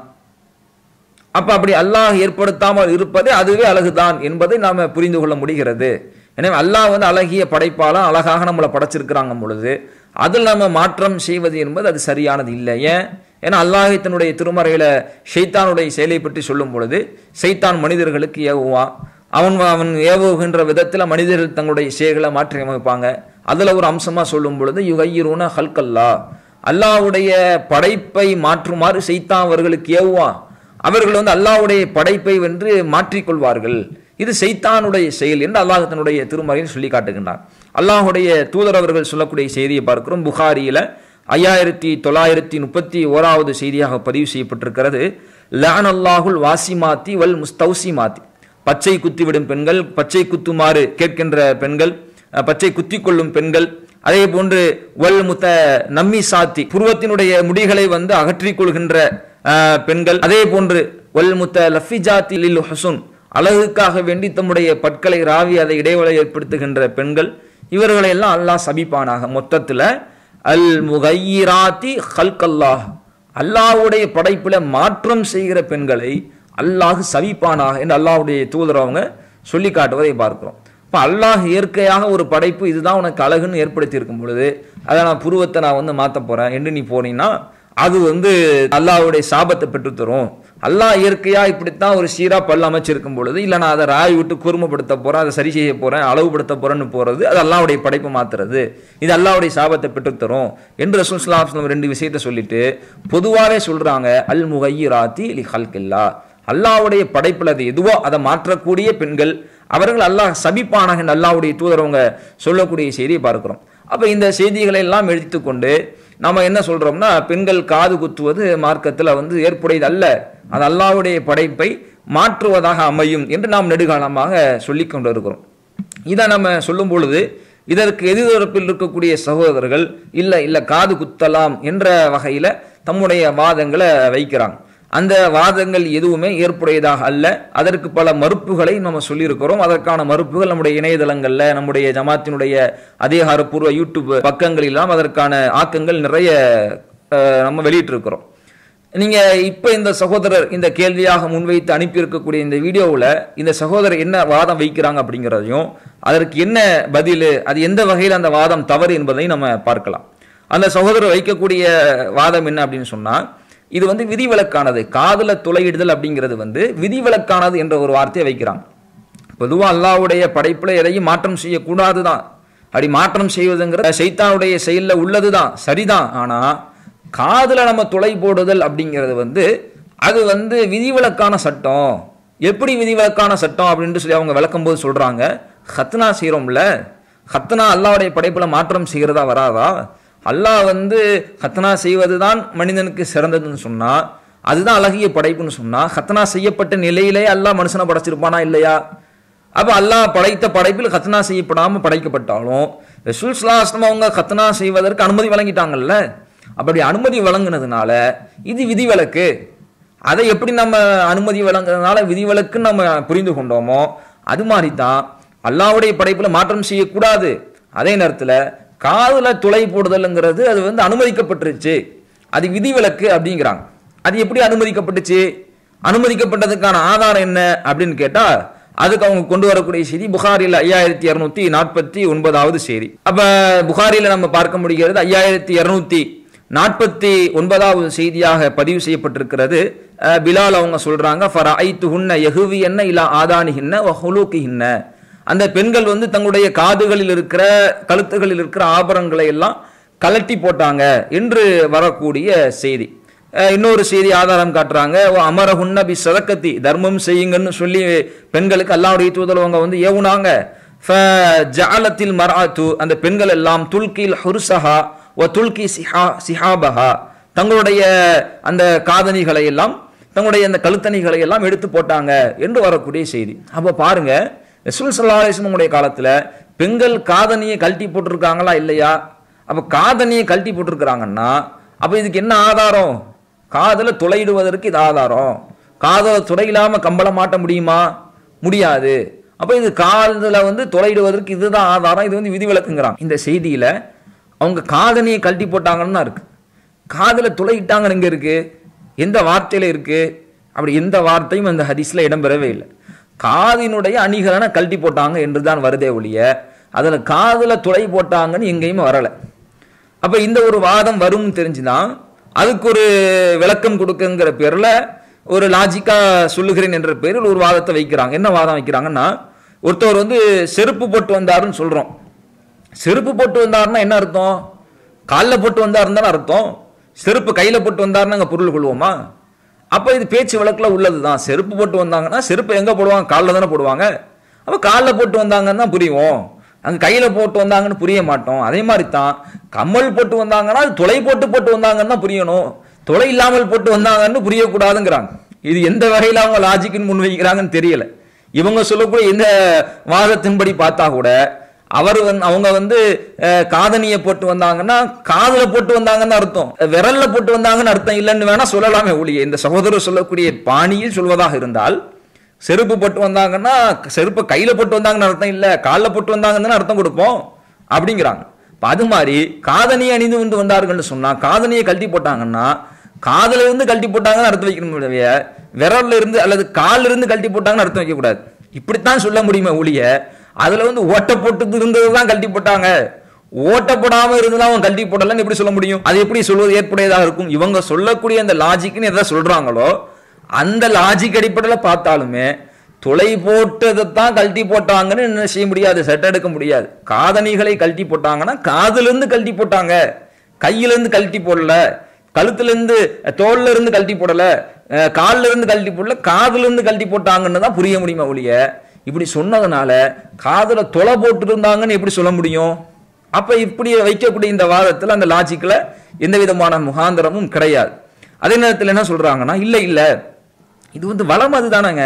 அப்ப அப்படி அல்லாஹ் ஏற்படுத்தாமல் இருப்பதே அதுவே அழகுதான் என்பதை நாம புரிந்து கொள்ள முடிகிறது எனவே அல்லாஹ் வந்து அழகிய படைப்பாலாம் அழகாக நம்மளை படைச்சிருக்கிறாங்க பொழுது அதில் நம்ம மாற்றம் செய்வது என்பது அது சரியானது இல்லை ஏன் ஏன்னா அல்லாஹ் தன்னுடைய திருமறையில ஷைத்தானுடைய செயலை பற்றி சொல்லும் பொழுது ஷைத்தான் மனிதர்களுக்கு ஏவுவான் அவன் அவன் ஏவுகின்ற விதத்தில் மனிதர்கள் தங்களுடைய செயல்களை மாற்றி அமைப்பாங்க அதில் ஒரு அம்சமா சொல்லும் பொழுது யுகையிருன ஹல்கல்லா அல்லாஹ்வுடைய படைப்பை மாற்றுமாறு ஷைத்தான் அவர்களுக்கு ஏவுவான் அவர்கள் வந்து அல்லாஹ்வுடைய படைப்பை வென்று மாற்றிக்கொள்வார்கள் இது சைத்தானுடைய செயல் என்று அல்லாஹ் தன்னுடைய திருமறையில் சொல்லி காட்டுகின்றார் அல்லாஹ்வுடைய தூதர் அவர்கள் சொல்லக்கூடிய செய்தியை பார்க்கிறோம் புகாரியில ஐயாயிரத்தி தொள்ளாயிரத்தி முப்பத்தி ஓராவது செய்தியாக பதிவு செய்யப்பட்டிருக்கிறது லான் அல்லாஹுல் வாசிமாத்தி வல் முஸ்தௌசிமாத்தி பச்சை குத்திவிடும் பெண்கள் பச்சை குத்துமாறு கேட்கின்ற பெண்கள் அஹ், பச்சை குத்தி கொள்ளும் பெண்கள் அதே போன்று வல் முத்த நம்மி சாத்தி புருவத்தினுடைய முடிகளை வந்து அகற்றிக் கொள்கின்ற அஹ், பெண்கள் அதே போன்று வல் முத்த லஃபிஜாத்தி லில் ஹுசுன் அழகுக்காக வேண்டி தம்முடைய பற்களை ராவி அதை இடைவெளி ஏற்படுத்துகின்ற பெண்கள் இவர்களை எல்லாம் அல்லாஹ் சபிப்பானாக மொத்தத்துல அல் முகையிராத்தி ஹல்கல்லாஹ் அல்லாஹ்வுடைய படைப்புல மாற்றம் செய்கிற பெண்களை அல்லாஹ் சபிப்பானாக என்று அல்லாஹ்வுடைய தூதர் அவங்க சொல்லி காட்டுவதை பார்க்கிறோம் இப்போ அல்லாஹ் இயற்கையாக ஒரு படைப்பு இதுதான் உனக்கு அழகுன்னு ஏற்படுத்தி இருக்கும் பொழுது அதை நான் புருவத்தை நான் வந்து மாற்ற போறேன் என்று நீ போனீங்கன்னா அது வந்து அல்லாஹ்வுடைய சாபத்தை பெற்றுத்தரும் அல்லாஹ் இயற்கையா இப்படித்தான் ஒரு சீரா பல் அமைச்சிருக்கும் பொழுது இல்லை நான் அதை ராய் விட்டு கூர்மைப்படுத்த போறேன் அதை சரி செய்ய போறேன் அளவுபடுத்த போறேன்னு போறது அது அல்லாஹ்வுடைய படைப்பு மாத்துறது இது அல்லாஹ்வுடைய சாபத்தை பெற்றுத்தரும் என்று ரசூல் ஸல்லல்லாஹு அலைஹி வஸல்லம் ரெண்டு விஷயத்தை சொல்லிட்டு பொதுவாகவே சொல்றாங்க அல் முகையிராத்தி லி ஹல்கில்லா அல்லாஹ்வுடைய படைப்புல அது எதுவோ அதை மாற்றக்கூடிய பெண்கள் அவர்கள் அல்லாஹ் சபிப்பானாக என்று அல்லாஹ்வுடைய தூதரவங்க சொல்லக்கூடிய செய்தியை பார்க்கிறோம் அப்ப இந்த செய்திகளை எல்லாம் எடுத்துக்கொண்டு நம்ம என்ன சொல்றோம்னா பெண்கள் காது குத்துவது மார்க்கத்தில் வந்து ஏற்புடையது அல்ல அது அல்லாஹ்வுடைய படைப்பை மாற்றுவதாக அமையும் என்று நாம் நெடுகாலமாக சொல்லிக் கொண்டு இருக்கிறோம் இதை நம்ம சொல்லும் பொழுது இதற்கு எதிர்த்தரப்பில் இருக்கக்கூடிய சகோதரர்கள் இல்லை இல்லை காது குத்தலாம் என்ற வகையில் தம்முடைய வாதங்களை வைக்கிறாங்க அந்த வாதங்கள் எதுவுமே ஏற்புடையதாக அல்ல அதற்கு பல மறுப்புகளை நம்ம சொல்லியிருக்கிறோம் அதற்கான மறுப்புகள் நம்முடைய இணையதளங்களில் நம்முடைய ஜமாத்தினுடைய அதிகாரப்பூர்வ யூடியூப் பக்கங்களெல்லாம் அதற்கான ஆக்கங்கள் நிறைய அஹ், நம்ம வெளியிட்டிருக்கிறோம் நீங்க இப்ப இந்த சகோதரர் இந்த கேள்வியாக முன்வைத்து அனுப்பியிருக்கக்கூடிய இந்த வீடியோவில் இந்த சகோதரர் என்ன வாதம் வைக்கிறாங்க அப்படிங்கிறதையும் அதற்கு என்ன பதில் அது எந்த வகையில் அந்த வாதம் தவறு என்பதையும் நம்ம பார்க்கலாம் அந்த சகோதரர் வைக்கக்கூடிய வாதம் என்ன அப்படின்னு சொன்னா இது வந்து விதிவிலக்கானது காதல துளையிடுதல் அப்படிங்கிறது வந்து விதிவிலக்கானது என்ற ஒரு வார்த்தையை வைக்கிறாங்க பொதுவா அல்லாஹ்வுடைய படைப்புல எதையும் மாற்றம் செய்யக்கூடாது தான் அப்படி மாற்றம் செய்வதுங்கிற சைத்தானுடைய செயல்ல உள்ளதுதான் சரிதான் ஆனா காதுல நம்ம துளை போடுதல் அப்படிங்கிறது வந்து அது வந்து விதிவிலக்கான சட்டம் எப்படி விதிவிலக்கான சட்டம் அப்படின்ட்டு சொல்லி அவங்க விளக்கும் போது சொல்றாங்க ஹத்னா செய்கிறோம்ல ஹத்னா அல்லாஹ்வுடைய படைப்புல மாற்றம் செய்கிறதா வராதா அல்லாஹ் வந்து ஹத்னா செய்வதுதான் மனிதனுக்கு சிறந்ததுன்னு சொன்னா அதுதான் அழகிய படைப்புன்னு சொன்னா ஹத்னா செய்யப்பட்ட நிலையிலே அல்லாஹ் மனுஷனை படைச்சிருப்பானா இல்லையா அப்ப அல்லாஹ் படைத்த படைப்பில் கத்னா செய்யப்படாம படைக்கப்பட்டாலும் ரசூல் ஸல்லல்லாஹு அவங்க கத்னா செய்வதற்கு அனுமதி வழங்கிட்டாங்கல்ல அப்படி அனுமதி வழங்குனதுனால இது விதிவிலக்கு அதை எப்படி நம்ம அனுமதி வழங்குறதுனால விதிவிலக்குன்னு நம்ம புரிந்து கொண்டோமோ அது மாதிரி தான் அல்லாஹ்வுடைய படைப்புல மாற்றம் செய்யக்கூடாது அதே நேரத்துல காதுல துளை போடுதல்ங்கிறது அது வந்து அனுமதிக்கப்பட்டுருச்சு அது விதிவிலக்கு அப்படிங்கிறாங்க அது எப்படி அனுமதிக்கப்பட்டுச்சு அனுமதிக்கப்பட்டதுக்கான ஆதாரம் என்ன அப்படின்னு கேட்டா அதுக்கு அவங்க கொண்டு வரக்கூடிய செய்தி புகாரில் ஐயாயிரத்தி இருநூத்தி நாற்பத்தி ஒன்பதாவது செய்தி அப்ப புகாரில நம்ம பார்க்க முடிகிறது ஐயாயிரத்தி இருநூத்தி நாற்பத்தி ஒன்பதாவது செய்தியாக பதிவு செய்யப்பட்டிருக்கிறது அஹ், பிலால் அவங்க சொல்றாங்க ஃபர ஐத்து ஹுன்ன எகுவி என்ன இல்லா ஆதானி ஹின்ன ஹுலூக்கி ஹின்ன அந்த பெண்கள் வந்து தங்களுடைய காதுகளில் இருக்கிற கழுத்துகளில் இருக்கிற ஆபரணங்களை எல்லாம் கலட்டி போட்டாங்க என்று வரக்கூடிய செய்தி அஹ் இன்னொரு செய்தி ஆதாரம் காட்டுறாங்க அமரஹுன்ன பி சதக்கத்தி தர்மம் செய்யுங்கன்னு சொல்லி பெண்களுக்கு அல்லாவுடைய தூதரவங்க வந்து ஏவுனாங்க ஜாலத்தில் மராத்து அந்த பெண்கள் எல்லாம் துல்கில் ஹுர்சஹா ஒ துல்கி சிஹா சிஹாபஹா தங்களுடைய அந்த காதணிகளை எல்லாம் தங்களுடைய அந்த கழுத்தணிகளை எல்லாம் எடுத்து போட்டாங்க என்று வரக்கூடிய செய்தி அப்போ பாருங்க ரசூல் ஸல்லல்லாஹு அலைஹி வஸல்லம் உடைய காலத்துல பெண்கள் காதணியை கழட்டி போட்டிருக்காங்களா இல்லையா அப்ப காதணியை கழட்டி போட்டிருக்கிறாங்கன்னா அப்ப இதுக்கு என்ன ஆதாரம் காதல துளையிடுவதற்கு இது ஆதாரம் காதல துளையிடாம கம்பளம் மாட்ட முடியுமா முடியாது அப்ப இது காதல வந்து துளையிடுவதற்கு இதுதான் ஆதாரம் இது வந்து விதிவிலக்குங்கிறான் இந்த செய்தியில அவங்க காதணியை கழட்டி போட்டாங்கன்னு தான் இருக்கு காதல துளையிட்டாங்கன்னு எங்க இருக்கு எந்த வார்த்தையில இருக்கு அப்படி எந்த வார்த்தையும் அந்த ஹதீஸ்ல இடம்பெறவே இல்லை காதினுடைய அணிகலனை கழட்டி போட்டாங்க என்று தான் வருதே ஒழிய அதுல காதுல துளை போட்டாங்கன்னு எங்கேயுமே வரல அப்ப இந்த ஒரு வாதம் வரும்னு தெரிஞ்சுதான் அதுக்கு ஒரு விளக்கம் கொடுக்குங்கிற பேர்ல ஒரு லாஜிக்கா சொல்லுகிறேன் என்ற பேரில் ஒரு வாதத்தை வைக்கிறாங்க என்ன வாதம் வைக்கிறாங்கன்னா ஒருத்தவர் வந்து செருப்பு போட்டு வந்தாருன்னு சொல்றோம் செருப்பு போட்டு வந்தாருன்னா என்ன அர்த்தம் காலில் போட்டு வந்தாருன்னு அர்த்தம் செருப்பு கையில போட்டு வந்தாருன்னு அங்க பொருள் கொள்வோமா அப்ப இது பேச்சு வழக்குல உள்ளதுதான் செருப்பு போட்டு வந்தாங்கன்னா செருப்பு எங்க போடுவாங்க காலில் தானே போடுவாங்க அப்ப காலில் போட்டு வந்தாங்கன்னு தான் புரியும் அங்க கையில போட்டு வந்தாங்கன்னு புரிய மாட்டோம் அதே மாதிரி தான் கம்மல் போட்டு வந்தாங்கன்னா அது துளை போட்டு போட்டு வந்தாங்கன்னு தான் புரியணும் துளை இல்லாமல் போட்டு வந்தாங்கன்னு புரியக்கூடாதுங்கிறாங்க இது எந்த வகையில அவங்க லாஜிக்னு முன்வைக்கிறாங்கன்னு தெரியல இவங்க சொல்லக்கூடிய இந்த வாதத்தின்படி பார்த்தா கூட அவர் வந்து அவங்க வந்து அஹ், காதணியை போட்டு வந்தாங்கன்னா காதுல போட்டு வந்தாங்கன்னு அர்த்தம் விரல்ல போட்டு வந்தாங்கன்னு அர்த்தம் இல்லைன்னு வேணா சொல்லலாமே ஒழிய இந்த சகோதரர் சொல்லக்கூடிய பாணியில் சொல்வதாக இருந்தால் செருப்பு போட்டு வந்தாங்கன்னா செருப்பை கையில போட்டு வந்தாங்கன்னு அர்த்தம் இல்ல காலில் போட்டு வந்தாங்கன்னு தானே அர்த்தம் கொடுப்போம் அப்படிங்கிறாங்க இப்ப அது மாதிரி காதணியை அணிந்து வந்து வந்தார்கள்னு சொன்னா காதணியை கழட்டி போட்டாங்கன்னா காதுல இருந்து கழட்டி போட்டாங்கன்னு அர்த்தம் வைக்கணும் ஒழிய விரல்ல இருந்து அல்லது கால்ல இருந்து கழட்டி போட்டாங்கன்னு அர்த்தம் வைக்க கூடாது இப்படித்தான் சொல்ல முடியுமே ஒழிய அதுல வந்து ஓட்ட போட்டு இருந்ததுதான் கழட்டி போட்டாங்க ஓட்ட போடாம இருந்தா அவன் கழட்டி போடலன்னு எப்படி சொல்ல முடியும் அது எப்படி சொல்வது ஏற்புடையதாக இருக்கும் இவங்க சொல்லக்கூடிய அந்த லாஜிக்னு எதை சொல்றாங்களோ அந்த லாஜிக் அடிப்படையில் பார்த்தாலுமே துளை போட்டதை தான் கழட்டி போட்டாங்கன்னு என்ன செய்ய முடியாது செட் எடுக்க முடியாது காதணிகளை கழட்டி போட்டாங்கன்னா காதுலேருந்து கழட்டி போட்டாங்க கையிலேருந்து கழட்டி போடல கழுத்துலேருந்து தோல்ல இருந்து கழட்டி போடல அஹ், கால்ல இருந்து கழட்டி போடல காதுல இருந்து கழட்டி போட்டாங்கன்னு தான் புரிய முடியுமா ஒழிய இப்படி சொன்னதுனால காதுல தொலை போட்டு இருந்தாங்கன்னு எப்படி சொல்ல முடியும் அப்ப இப்படி வைக்கக்கூடிய இந்த வாதத்துல அந்த லாஜிக்ல எந்த விதமான முகாந்திரமும் கிடையாது அதே நேரத்தில் என்ன சொல்றாங்கன்னா இல்ல இல்ல இது வந்து வளம் அதுதானேங்க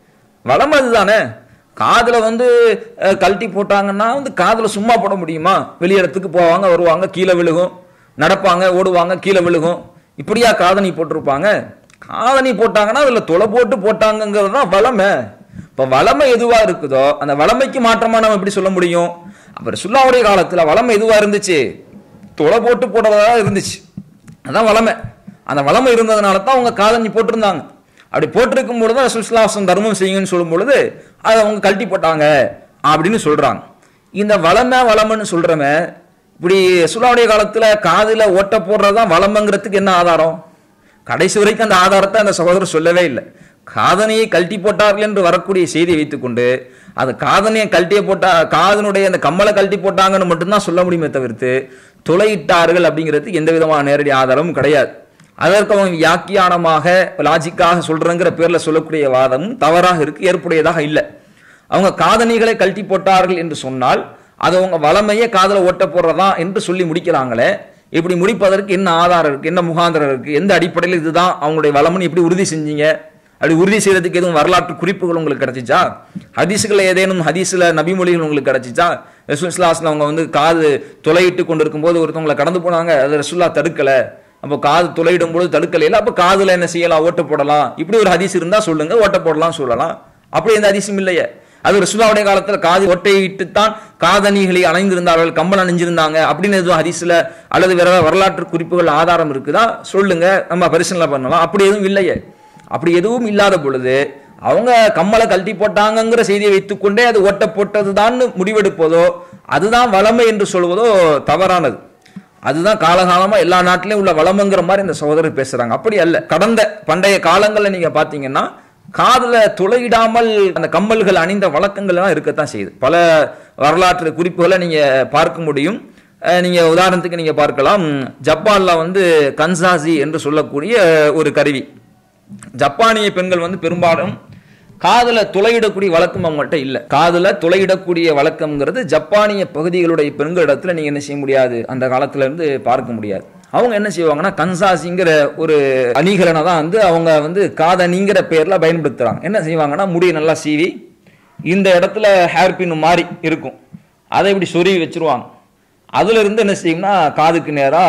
வளம் அதுதானே காதுல வந்து அஹ், கழட்டி போட்டாங்கன்னா வந்து காதுல சும்மா போட முடியுமா வெளி இடத்துக்கு போவாங்க வருவாங்க கீழே விழுகும் நடப்பாங்க ஓடுவாங்க கீழே விழுகும் இப்படியா காதணி போட்டிருப்பாங்க காதணி போட்டாங்கன்னா அதுல தொலை போட்டு போட்டாங்கங்கிறது தான் வளமை இப்ப வளமை எதுவா இருக்குதோ அந்த வளமைக்கு மாற்றமா நம்ம எப்படி சொல்ல முடியும் அப்புறம் சுல்லாவுடைய காலத்துல வளமை எதுவா இருந்துச்சு தொலை போட்டு போடுறதா இருந்துச்சு அதான் வளமை அந்த வளமை இருந்ததுனால தான் அவங்க காதணி போட்டிருந்தாங்க அப்படி போட்டிருக்கும் பொழுது தான் சுஸ்லாசம் தர்மம் செய்யுங்கன்னு சொல்லும் பொழுது அதை அவங்க கழட்டி போட்டாங்க அப்படின்னு சொல்றாங்க இந்த வளமை வளமைன்னு சொல்றவன் இப்படி சுல்லாவுடைய காலத்துல காதுல ஓட்ட போடுறதுதான் வளமைங்கிறதுக்கு என்ன ஆதாரம் கடைசி வரைக்கும் அந்த ஆதாரத்தை அந்த சகோதரர் சொல்லவே இல்லை காதனையை கழட்டி போட்டார்கள் என்று வரக்கூடிய செய்தியை வைத்துக்கொண்டு அது காதனையை கழட்டிய போட்டா காதனுடைய அந்த கம்மலை கழட்டி போட்டாங்கன்னு மட்டும்தான் சொல்ல முடியுமே தவிர்த்து துளையிட்டார்கள் அப்படிங்கிறது எந்த விதமான நேரடி ஆதாரமும் கிடையாது அதற்கு அவங்க வியாக்கியானமாக லாஜிக்காக சொல்றங்கிற பேர்ல சொல்லக்கூடிய வாதமும் தவறாக இருக்கு ஏற்புடையதாக இல்லை அவங்க காதணிகளை கழட்டி போட்டார்கள் என்று சொன்னால் அது அவங்க வளமையே காதல ஓட்ட போடுறதா என்று சொல்லி முடிக்கிறாங்களே இப்படி முடிப்பதற்கு என்ன ஆதாரம் இருக்கு என்ன முகாந்திரம் இருக்கு எந்த அடிப்படையில் இதுதான் அவங்களுடைய வளம்னு எப்படி உறுதி செஞ்சீங்க அப்படி உறுதி செய்யறதுக்கு எதுவும் வரலாற்று குறிப்புகள் உங்களுக்கு கிடைச்சிச்சா ஹதீஸ்கள் ஏதேனும் ஹதீஸ்ல நபிமொழிகள் உங்களுக்கு கிடைச்சிச்சா ரசூல்லாஸ்ல அவங்க வந்து காது துளையிட்டு கொண்டிருக்கும் போது ஒருத்தவங்களை கடந்து போனாங்க அது ரசூல்லா தடுக்கல அப்போ காது துளையிடும் பொழுது தடுக்கல அப்போ காதுல என்ன செய்யலாம் ஓட்ட போடலாம் இப்படி ஒரு ஹதீஸ் இருந்தா சொல்லுங்க ஓட்ட போடலாம் சொல்லலாம் அப்படி எந்த ஹதீஸும் இல்லையே அது ரசூலாவுடைய காலத்துல காது ஒட்டையிட்டு தான் காதணிகளை அணைந்திருந்தார்கள் கம்பல் அணிஞ்சிருந்தாங்க அப்படின்னு எதுவும் ஹதீஸ்ல அல்லது வேற ஏதாவது வரலாற்று குறிப்புகள் ஆதாரம் இருக்குதா சொல்லுங்க நம்ம பரிசீலனை பண்ணலாம் அப்படி எதுவும் இல்லையே அப்படி எதுவும் இல்லாத பொழுது அவங்க கம்மலை கழட்டி போட்டாங்கங்கிற செய்தியை வைத்துக்கொண்டே அது ஓட்ட போட்டதுதான் முடிவெடுப்பதோ அதுதான் வளமை என்று சொல்வதோ தவறானது அதுதான் காலகாலமா எல்லா நாட்டிலையும் உள்ள வளமுங்கிற மாதிரி இந்த சகோதரர் பேசுறாங்க அப்படி அல்ல கடந்த பண்டைய காலங்கள்ல நீங்க பாத்தீங்கன்னா காதுல துளையிடாமல் அந்த கம்மல்கள் அணிந்த வழக்கங்கள் எல்லாம் இருக்கத்தான் செய்யுது பல வரலாற்று குறிப்புகளை நீங்க பார்க்க முடியும் அஹ் நீங்க உதாரணத்துக்கு நீங்க பார்க்கலாம் ஜப்பான்ல வந்து கன்சாசி என்று சொல்லக்கூடிய ஒரு கருவி ஜப்பானிய பெண்கள் வந்து பெரும்பாலும் காதுல துளையிடக்கூடிய வழக்கம் அவங்கள்ட்ட இல்ல காதுல துளையிடக்கூடிய வழக்கம்ங்கிறது ஜப்பானிய பகுதிகளுடைய பெண்களிடத்துல நீங்க என்ன செய்ய முடியாது அந்த காலத்துல இருந்து பார்க்க முடியாது அவங்க என்ன செய்வாங்கன்னா கன்சாசிங்கிற ஒரு அணிகலனை தான் வந்து அவங்க வந்து காதணிங்கிற பேர்ல பயன்படுத்துறாங்க என்ன செய்வாங்கன்னா முடியை நல்லா சீவி இந்த இடத்துல ஹேர் பின் மாதிரி இருக்கும் அதை இப்படி சொருவி வச்சிருவாங்க அதுல இருந்து என்ன செய்யும்னா காதுக்கு நேரா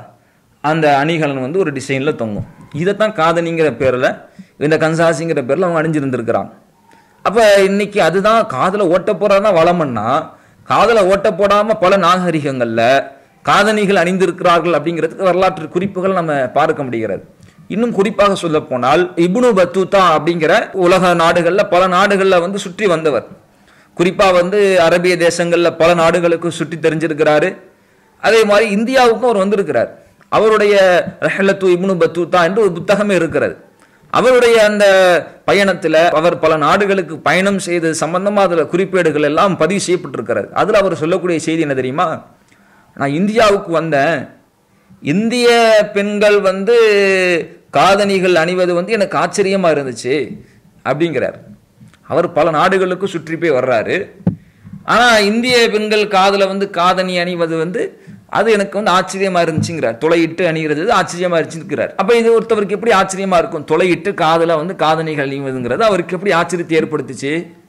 அந்த அணிகலன் வந்து ஒரு டிசைன்ல தொங்கும் இதைத்தான் காதணிங்கிற பேர்ல இந்த கன்சாசிங்கிற பேர்ல அவங்க அணிஞ்சிருந்திருக்கிறாங்க அப்ப இன்னைக்கு அதுதான் காதுல ஓட்ட போறதுதான் வளமன்னா காதுல ஓட்ட போடாம பல நாகரிகங்கள்ல காதணிகள் அணிந்திருக்கிறார்கள் அப்படிங்கிறதுக்கு வரலாற்று குறிப்புகள் நம்ம பார்க்க முடிகிறது இன்னும் குறிப்பாக சொல்ல போனால் இப்னு பத்தூத்தா அப்படிங்கிற உலக நாடுகள்ல பல நாடுகள்ல வந்து சுற்றி வந்தவர் குறிப்பா வந்து அரபிய தேசங்கள்ல பல நாடுகளுக்கு சுற்றி தெரிஞ்சிருக்கிறாரு அதே மாதிரி இந்தியாவுக்கும் அவர் வந்திருக்கிறார் அவருடைய ரஹலத்து இப்னு பத்தூத்தா என்று ஒரு புத்தகமே இருக்கிறது அவருடைய அந்த பயணத்துல அவர் பல நாடுகளுக்கு பயணம் செய்தது சம்பந்தமா அதுல குறிப்பேடுகள் எல்லாம் பதிவு செய்யப்பட்டிருக்கிறது அதுல அவர் சொல்லக்கூடிய செய்தி என்ன தெரியுமா நான் இந்தியாவுக்கு வந்தேன் இந்திய பெண்கள் வந்து காதணிகள் அணிவது வந்து எனக்கு ஆச்சரியமா இருந்துச்சு அப்படிங்கிறார் அவர் பல நாடுகளுக்கு சுற்றி போய் வர்றாரு ஆனா இந்திய பெண்கள் காதுல வந்து காதணி அணிவது வந்து அது எனக்கு வந்து ஆச்சரியமா இருந்துச்சுங்கிறார் துளையிட்டு அணிகிறது ஆச்சரியமா இருந்துச்சுங்கிறார் அப்ப இது ஒருத்தவருக்கு எப்படி ஆச்சரியமா இருக்கும் துளையிட்டு காதுல வந்து காதணிகள் அணிவதுங்கிறது அவருக்கு எப்படி ஆச்சரியத்தை ஏற்படுத்துச்சு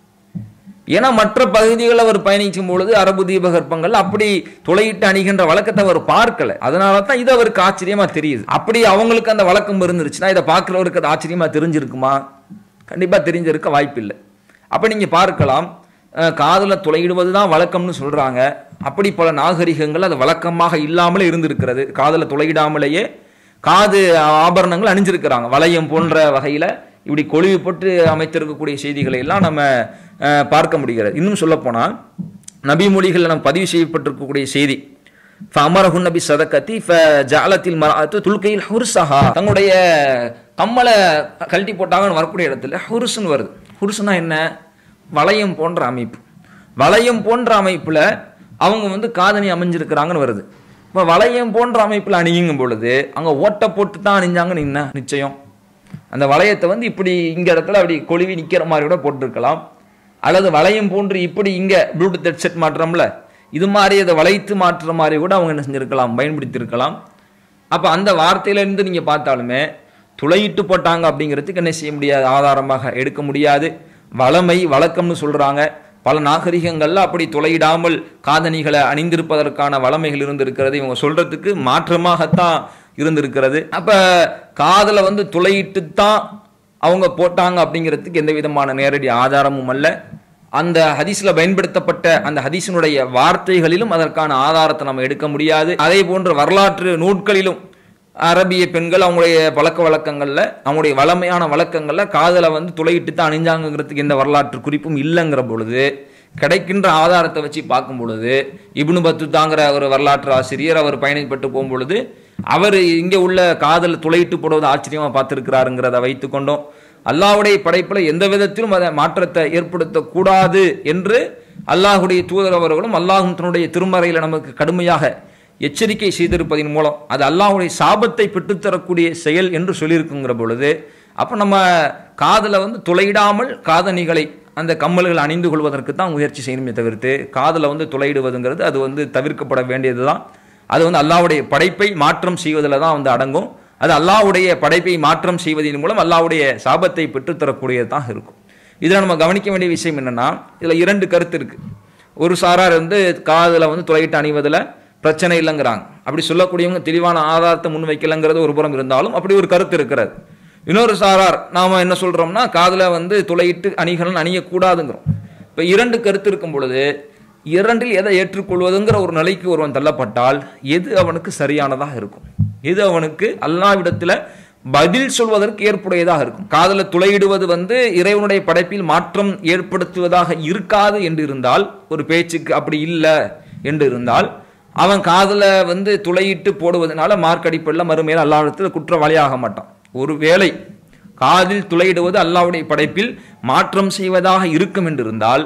ஏன்னா மற்ற பகுதிகளில் அவர் பயணிக்கும் பொழுது அரபு தீபகற்பங்கள் அப்படி துளையிட்டு அணிகின்ற வழக்கத்தை அவர் பார்க்கல அதனால தான் இது அவருக்கு ஆச்சரியமா தெரியுது அப்படி அவங்களுக்கு அந்த வழக்கம் இருந்துருச்சுன்னா இதை பார்க்கிறவருக்கு அது ஆச்சரியமா தெரிஞ்சிருக்குமா கண்டிப்பா தெரிஞ்சிருக்க வாய்ப்பில்லை அப்ப நீங்க பார்க்கலாம் அஹ், காதுல துளையிடுவது தான் வழக்கம்னு சொல்றாங்க அப்படி பல நாகரிகங்கள் அது வழக்கமாக இல்லாமலே இருந்திருக்கிறது காதுல துளையிடாமலேயே காது ஆபரணங்கள் அணிஞ்சிருக்கிறாங்க வளையம் போன்ற வகையில இப்படி கொழுவி போட்டு அமைத்திருக்கக்கூடிய செய்திகளை எல்லாம் நம்ம அஹ், பார்க்க முடிகிறது இன்னும் சொல்ல போனால் நபி மொழிகள் நம்ம பதிவு செய்யப்பட்டிருக்கக்கூடிய செய்தி ஃபமரஹுன் நபி சதக்கத்தி ஃப ஜாலத்தில் மராத்து துல்கையில் ஹுர்சஹா தங்களுடைய கம்மலை கழட்டி போட்டாங்கன்னு வரக்கூடிய இடத்துல ஹுருசுன்னு வருது ஹுருசுனா என்ன வளையம் போன்ற அமைப்பு வளையம் போன்ற அமைப்புல அவங்க வந்து காதணி அமைஞ்சிருக்கிறாங்கன்னு வருது இப்போ வளையம் போன்ற அமைப்புல அணியுங்கும் பொழுது அங்க ஓட்டை போட்டு தான் அணிஞ்சாங்கன்னு என்ன நிச்சயம் அந்த வளையத்தை வந்து இப்படி இங்க இடத்துல அப்படி கொழுவி நிக்கிற மாதிரி கூட போட்டிருக்கலாம் அல்லது வளையம் போன்று இப்படி இங்க ப்ளூடூத் ஹெட்செட் மாட்டுறோம்ல இது மாதிரி அதை வளைத்து மாற்றுற மாதிரி கூட அவங்க என்ன செஞ்சிருக்கலாம் பயன்படுத்தியிருக்கலாம் அப்போ அந்த வார்த்தையிலேருந்து நீங்கள் பார்த்தாலுமே துளையிட்டு போட்டாங்க அப்படிங்கிறதுக்கு என்ன செய்ய முடியாது ஆதாரமாக எடுக்க முடியாது வளமை வழக்கம்னு சொல்கிறாங்க பல நாகரிகங்கள்ல அப்படி துளையிடாமல் காதணிகளை அணிந்திருப்பதற்கான வளமைகள் இருந்திருக்கிறது இவங்க சொல்றதுக்கு மாற்றமாகத்தான் இருந்திருக்கிறது அப்ப காதல வந்து துளையிட்டு தான் அவங்க போட்டாங்க அப்படிங்கிறதுக்கு எந்த விதமான நேரடி ஆதாரமும் அல்ல அந்த ஹதீஸ்ல பயன்படுத்தப்பட்ட அந்த ஹதீஸினுடைய வார்த்தைகளிலும் அதற்கான ஆதாரத்தை நம்ம எடுக்க முடியாது அதே போன்ற வரலாற்று நூட்களிலும் அரபிய பெண்கள் அவங்களுடைய பழக்க வழக்கங்கள்ல அவங்களுடைய வளமையான வழக்கங்கள்ல காதலை வந்து துளையிட்டு தான் அணிஞ்சாங்கிறதுக்கு எந்த வரலாற்று குறிப்பும் இல்லைங்கிற பொழுது கிடைக்கின்ற ஆதாரத்தை வச்சு பார்க்கும் பொழுது இப்னு பத்துத்தாங்கிற ஒரு வரலாற்று ஆசிரியர் அவர் பயணப்பட்டு போகும் பொழுது அவர் இங்கே உள்ள காதல் துளையிட்டு போடுவது ஆச்சரியமா பார்த்திருக்கிறாருங்கிறத வைத்து கொண்டோம் அல்லாஹ்வுடைய படைப்புல எந்த விதத்திலும் அதை மாற்றத்தை ஏற்படுத்தக்கூடாது என்று அல்லாஹுடைய தூதர் அவர்களும் அல்லாஹும் தன்னுடைய திருமறையில நமக்கு கடுமையாக எச்சரிக்கை செய்திருப்பதன் மூலம் அது அல்லாஹ்வுடைய சாபத்தை பெற்றுத்தரக்கூடிய செயல் என்று சொல்லியிருக்குங்கிற பொழுது அப்போ நம்ம காதில் வந்து துளையிடாமல் காதணிகளை அந்த கம்மல்கள் அணிந்து கொள்வதற்கு தான் முயற்சி செய்யணுமே தவிர்த்து காதில் வந்து துளையிடுவதுங்கிறது அது வந்து தவிர்க்கப்பட வேண்டியது தான் அது வந்து அல்லாஹ்வுடைய படைப்பை மாற்றம் செய்வதில் தான் வந்து அடங்கும் அது அல்லாஹ்வுடைய படைப்பை மாற்றம் செய்வதன் மூலம் அல்லாஹ்வுடைய சாபத்தை பெற்றுத்தரக்கூடியது தான் இருக்கும் இதில் நம்ம கவனிக்க வேண்டிய விஷயம் என்னன்னா இதில் இரண்டு கருத்து இருக்கு ஒரு சாரார் வந்து காதில் வந்து துளையிட்டு அணிவதில் பிரச்சனை இல்லைங்கிறாங்க அப்படி சொல்லக்கூடியவங்க தெளிவான ஆதாரத்தை முன் வைக்கலங்கிறது ஒரு புறம் இருந்தாலும் அப்படி ஒரு கருத்து இருக்கிறது இன்னொரு சாரார் நாம என்ன சொல்றோம்னா காதுல வந்து துளையிட்டு அணிகலன் அணியக்கூடாதுங்கிறோம் இப்போ இரண்டு கருத்து இருக்கும் பொழுது இரண்டில் எதை ஏற்றுக்கொள்வதுங்கிற ஒரு நிலைக்கு ஒருவன் தள்ளப்பட்டால் எது அவனுக்கு சரியானதாக இருக்கும் எது அவனுக்கு அல்லாவிடத்துல பதில் சொல்வதற்கு ஏற்புடையதாக இருக்கும் காதல துளையிடுவது வந்து இறைவனுடைய படைப்பில் மாற்றம் ஏற்படுத்துவதாக இருக்காது என்று இருந்தால் ஒரு பேச்சுக்கு அப்படி இல்லை என்று இருந்தால் அவன் காதல வந்து துளையிட்டு போடுவதனால மார்க் அடிப்படையில் மறுமையில் அல்லாவிடத்தில் குற்றவாளியாக மாட்டான் ஒருவேளை காதில் துளையிடுவது அல்லாவுடைய படைப்பில் மாற்றம் செய்வதாக இருக்கும் என்று இருந்தால்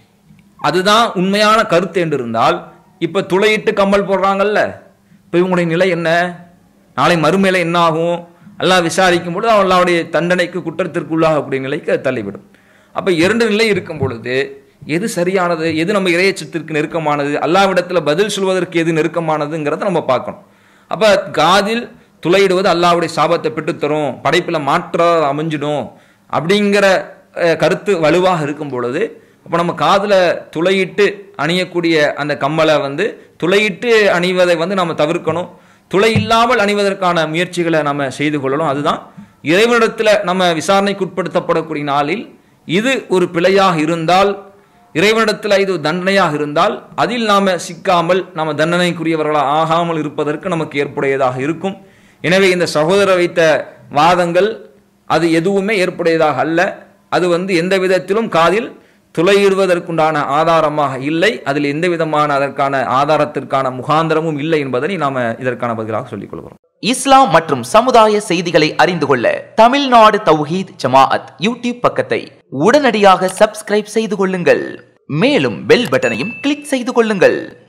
அதுதான் உண்மையான கருத்து என்று இருந்தால் இப்ப துளையிட்டு கம்மல் போடுறாங்கல்ல இப்ப இவங்களுடைய நிலை என்ன நாளை மறுமையில என்ன ஆகும் அல்லாஹ் விசாரிக்கும் பொழுது அவன் அல்லாவுடைய தண்டனைக்கு குற்றத்திற்கு உள்ளாகக்கூடிய நிலைக்கு அது தள்ளிவிடும் அப்ப இரண்டு நிலை இருக்கும் பொழுது எது சரியானது எது நம்ம இறையச்சத்திற்கு நெருக்கமானது அல்லாவிடத்துல பதில் சொல்வதற்கு எது நெருக்கமானதுங்கிறத நம்ம பார்க்கணும் அப்ப காதில் துளையிடுவது அல்லாவுடைய சாபத்தை பெற்றுத்தரும் படைப்புல மாற்ற அமைஞ்சிடும் அப்படிங்கிற அஹ், கருத்து வலுவாக இருக்கும் பொழுது அப்போ நம்ம காதுல துளையிட்டு அணியக்கூடிய அந்த கம்மலை வந்து துளையிட்டு அணிவதை வந்து நம்ம தவிர்க்கணும் துளை இல்லாமல் அணிவதற்கான முயற்சிகளை நம்ம செய்து கொள்ளணும் அதுதான் இறைவனிடத்துல நம்ம விசாரணைக்கு உட்படுத்தப்படக்கூடிய நாளில் இது ஒரு பிழையாக இருந்தால் இறைவனிடத்தில் இது தண்டனையாக இருந்தால் அதில் நாம சிக்காமல் நாம தண்டனைக்குரியவர்களாக ஆகாமல் இருப்பதற்கு நமக்கு ஏற்புடையதாக இருக்கும் எனவே இந்த சகோதரர் வைத்த வாதங்கள் அது எதுவுமே ஏற்புடையதாக அல்ல அது வந்து எந்த விதத்திலும் காதில் துளையிடுவதற்குண்டான ஆதாரமாக இல்லை அதில் எந்த விதமான அதற்கான ஆதாரத்திற்கான முகாந்திரமும் இல்லை என்பதனை நாம இதற்கான பதிலாக சொல்லிக் கொள்கிறோம்
இஸ்லாம் மற்றும் சமுதாய செய்திகளை அறிந்து கொள்ள தமிழ்நாடு தௌஹீத் ஜமாஅத் யூடியூப் பக்கத்தை உடனடியாக சப்ஸ்கிரைப் செய்து கொள்ளுங்கள் மேலும் பெல் பட்டனையும் கிளிக் செய்து கொள்ளுங்கள்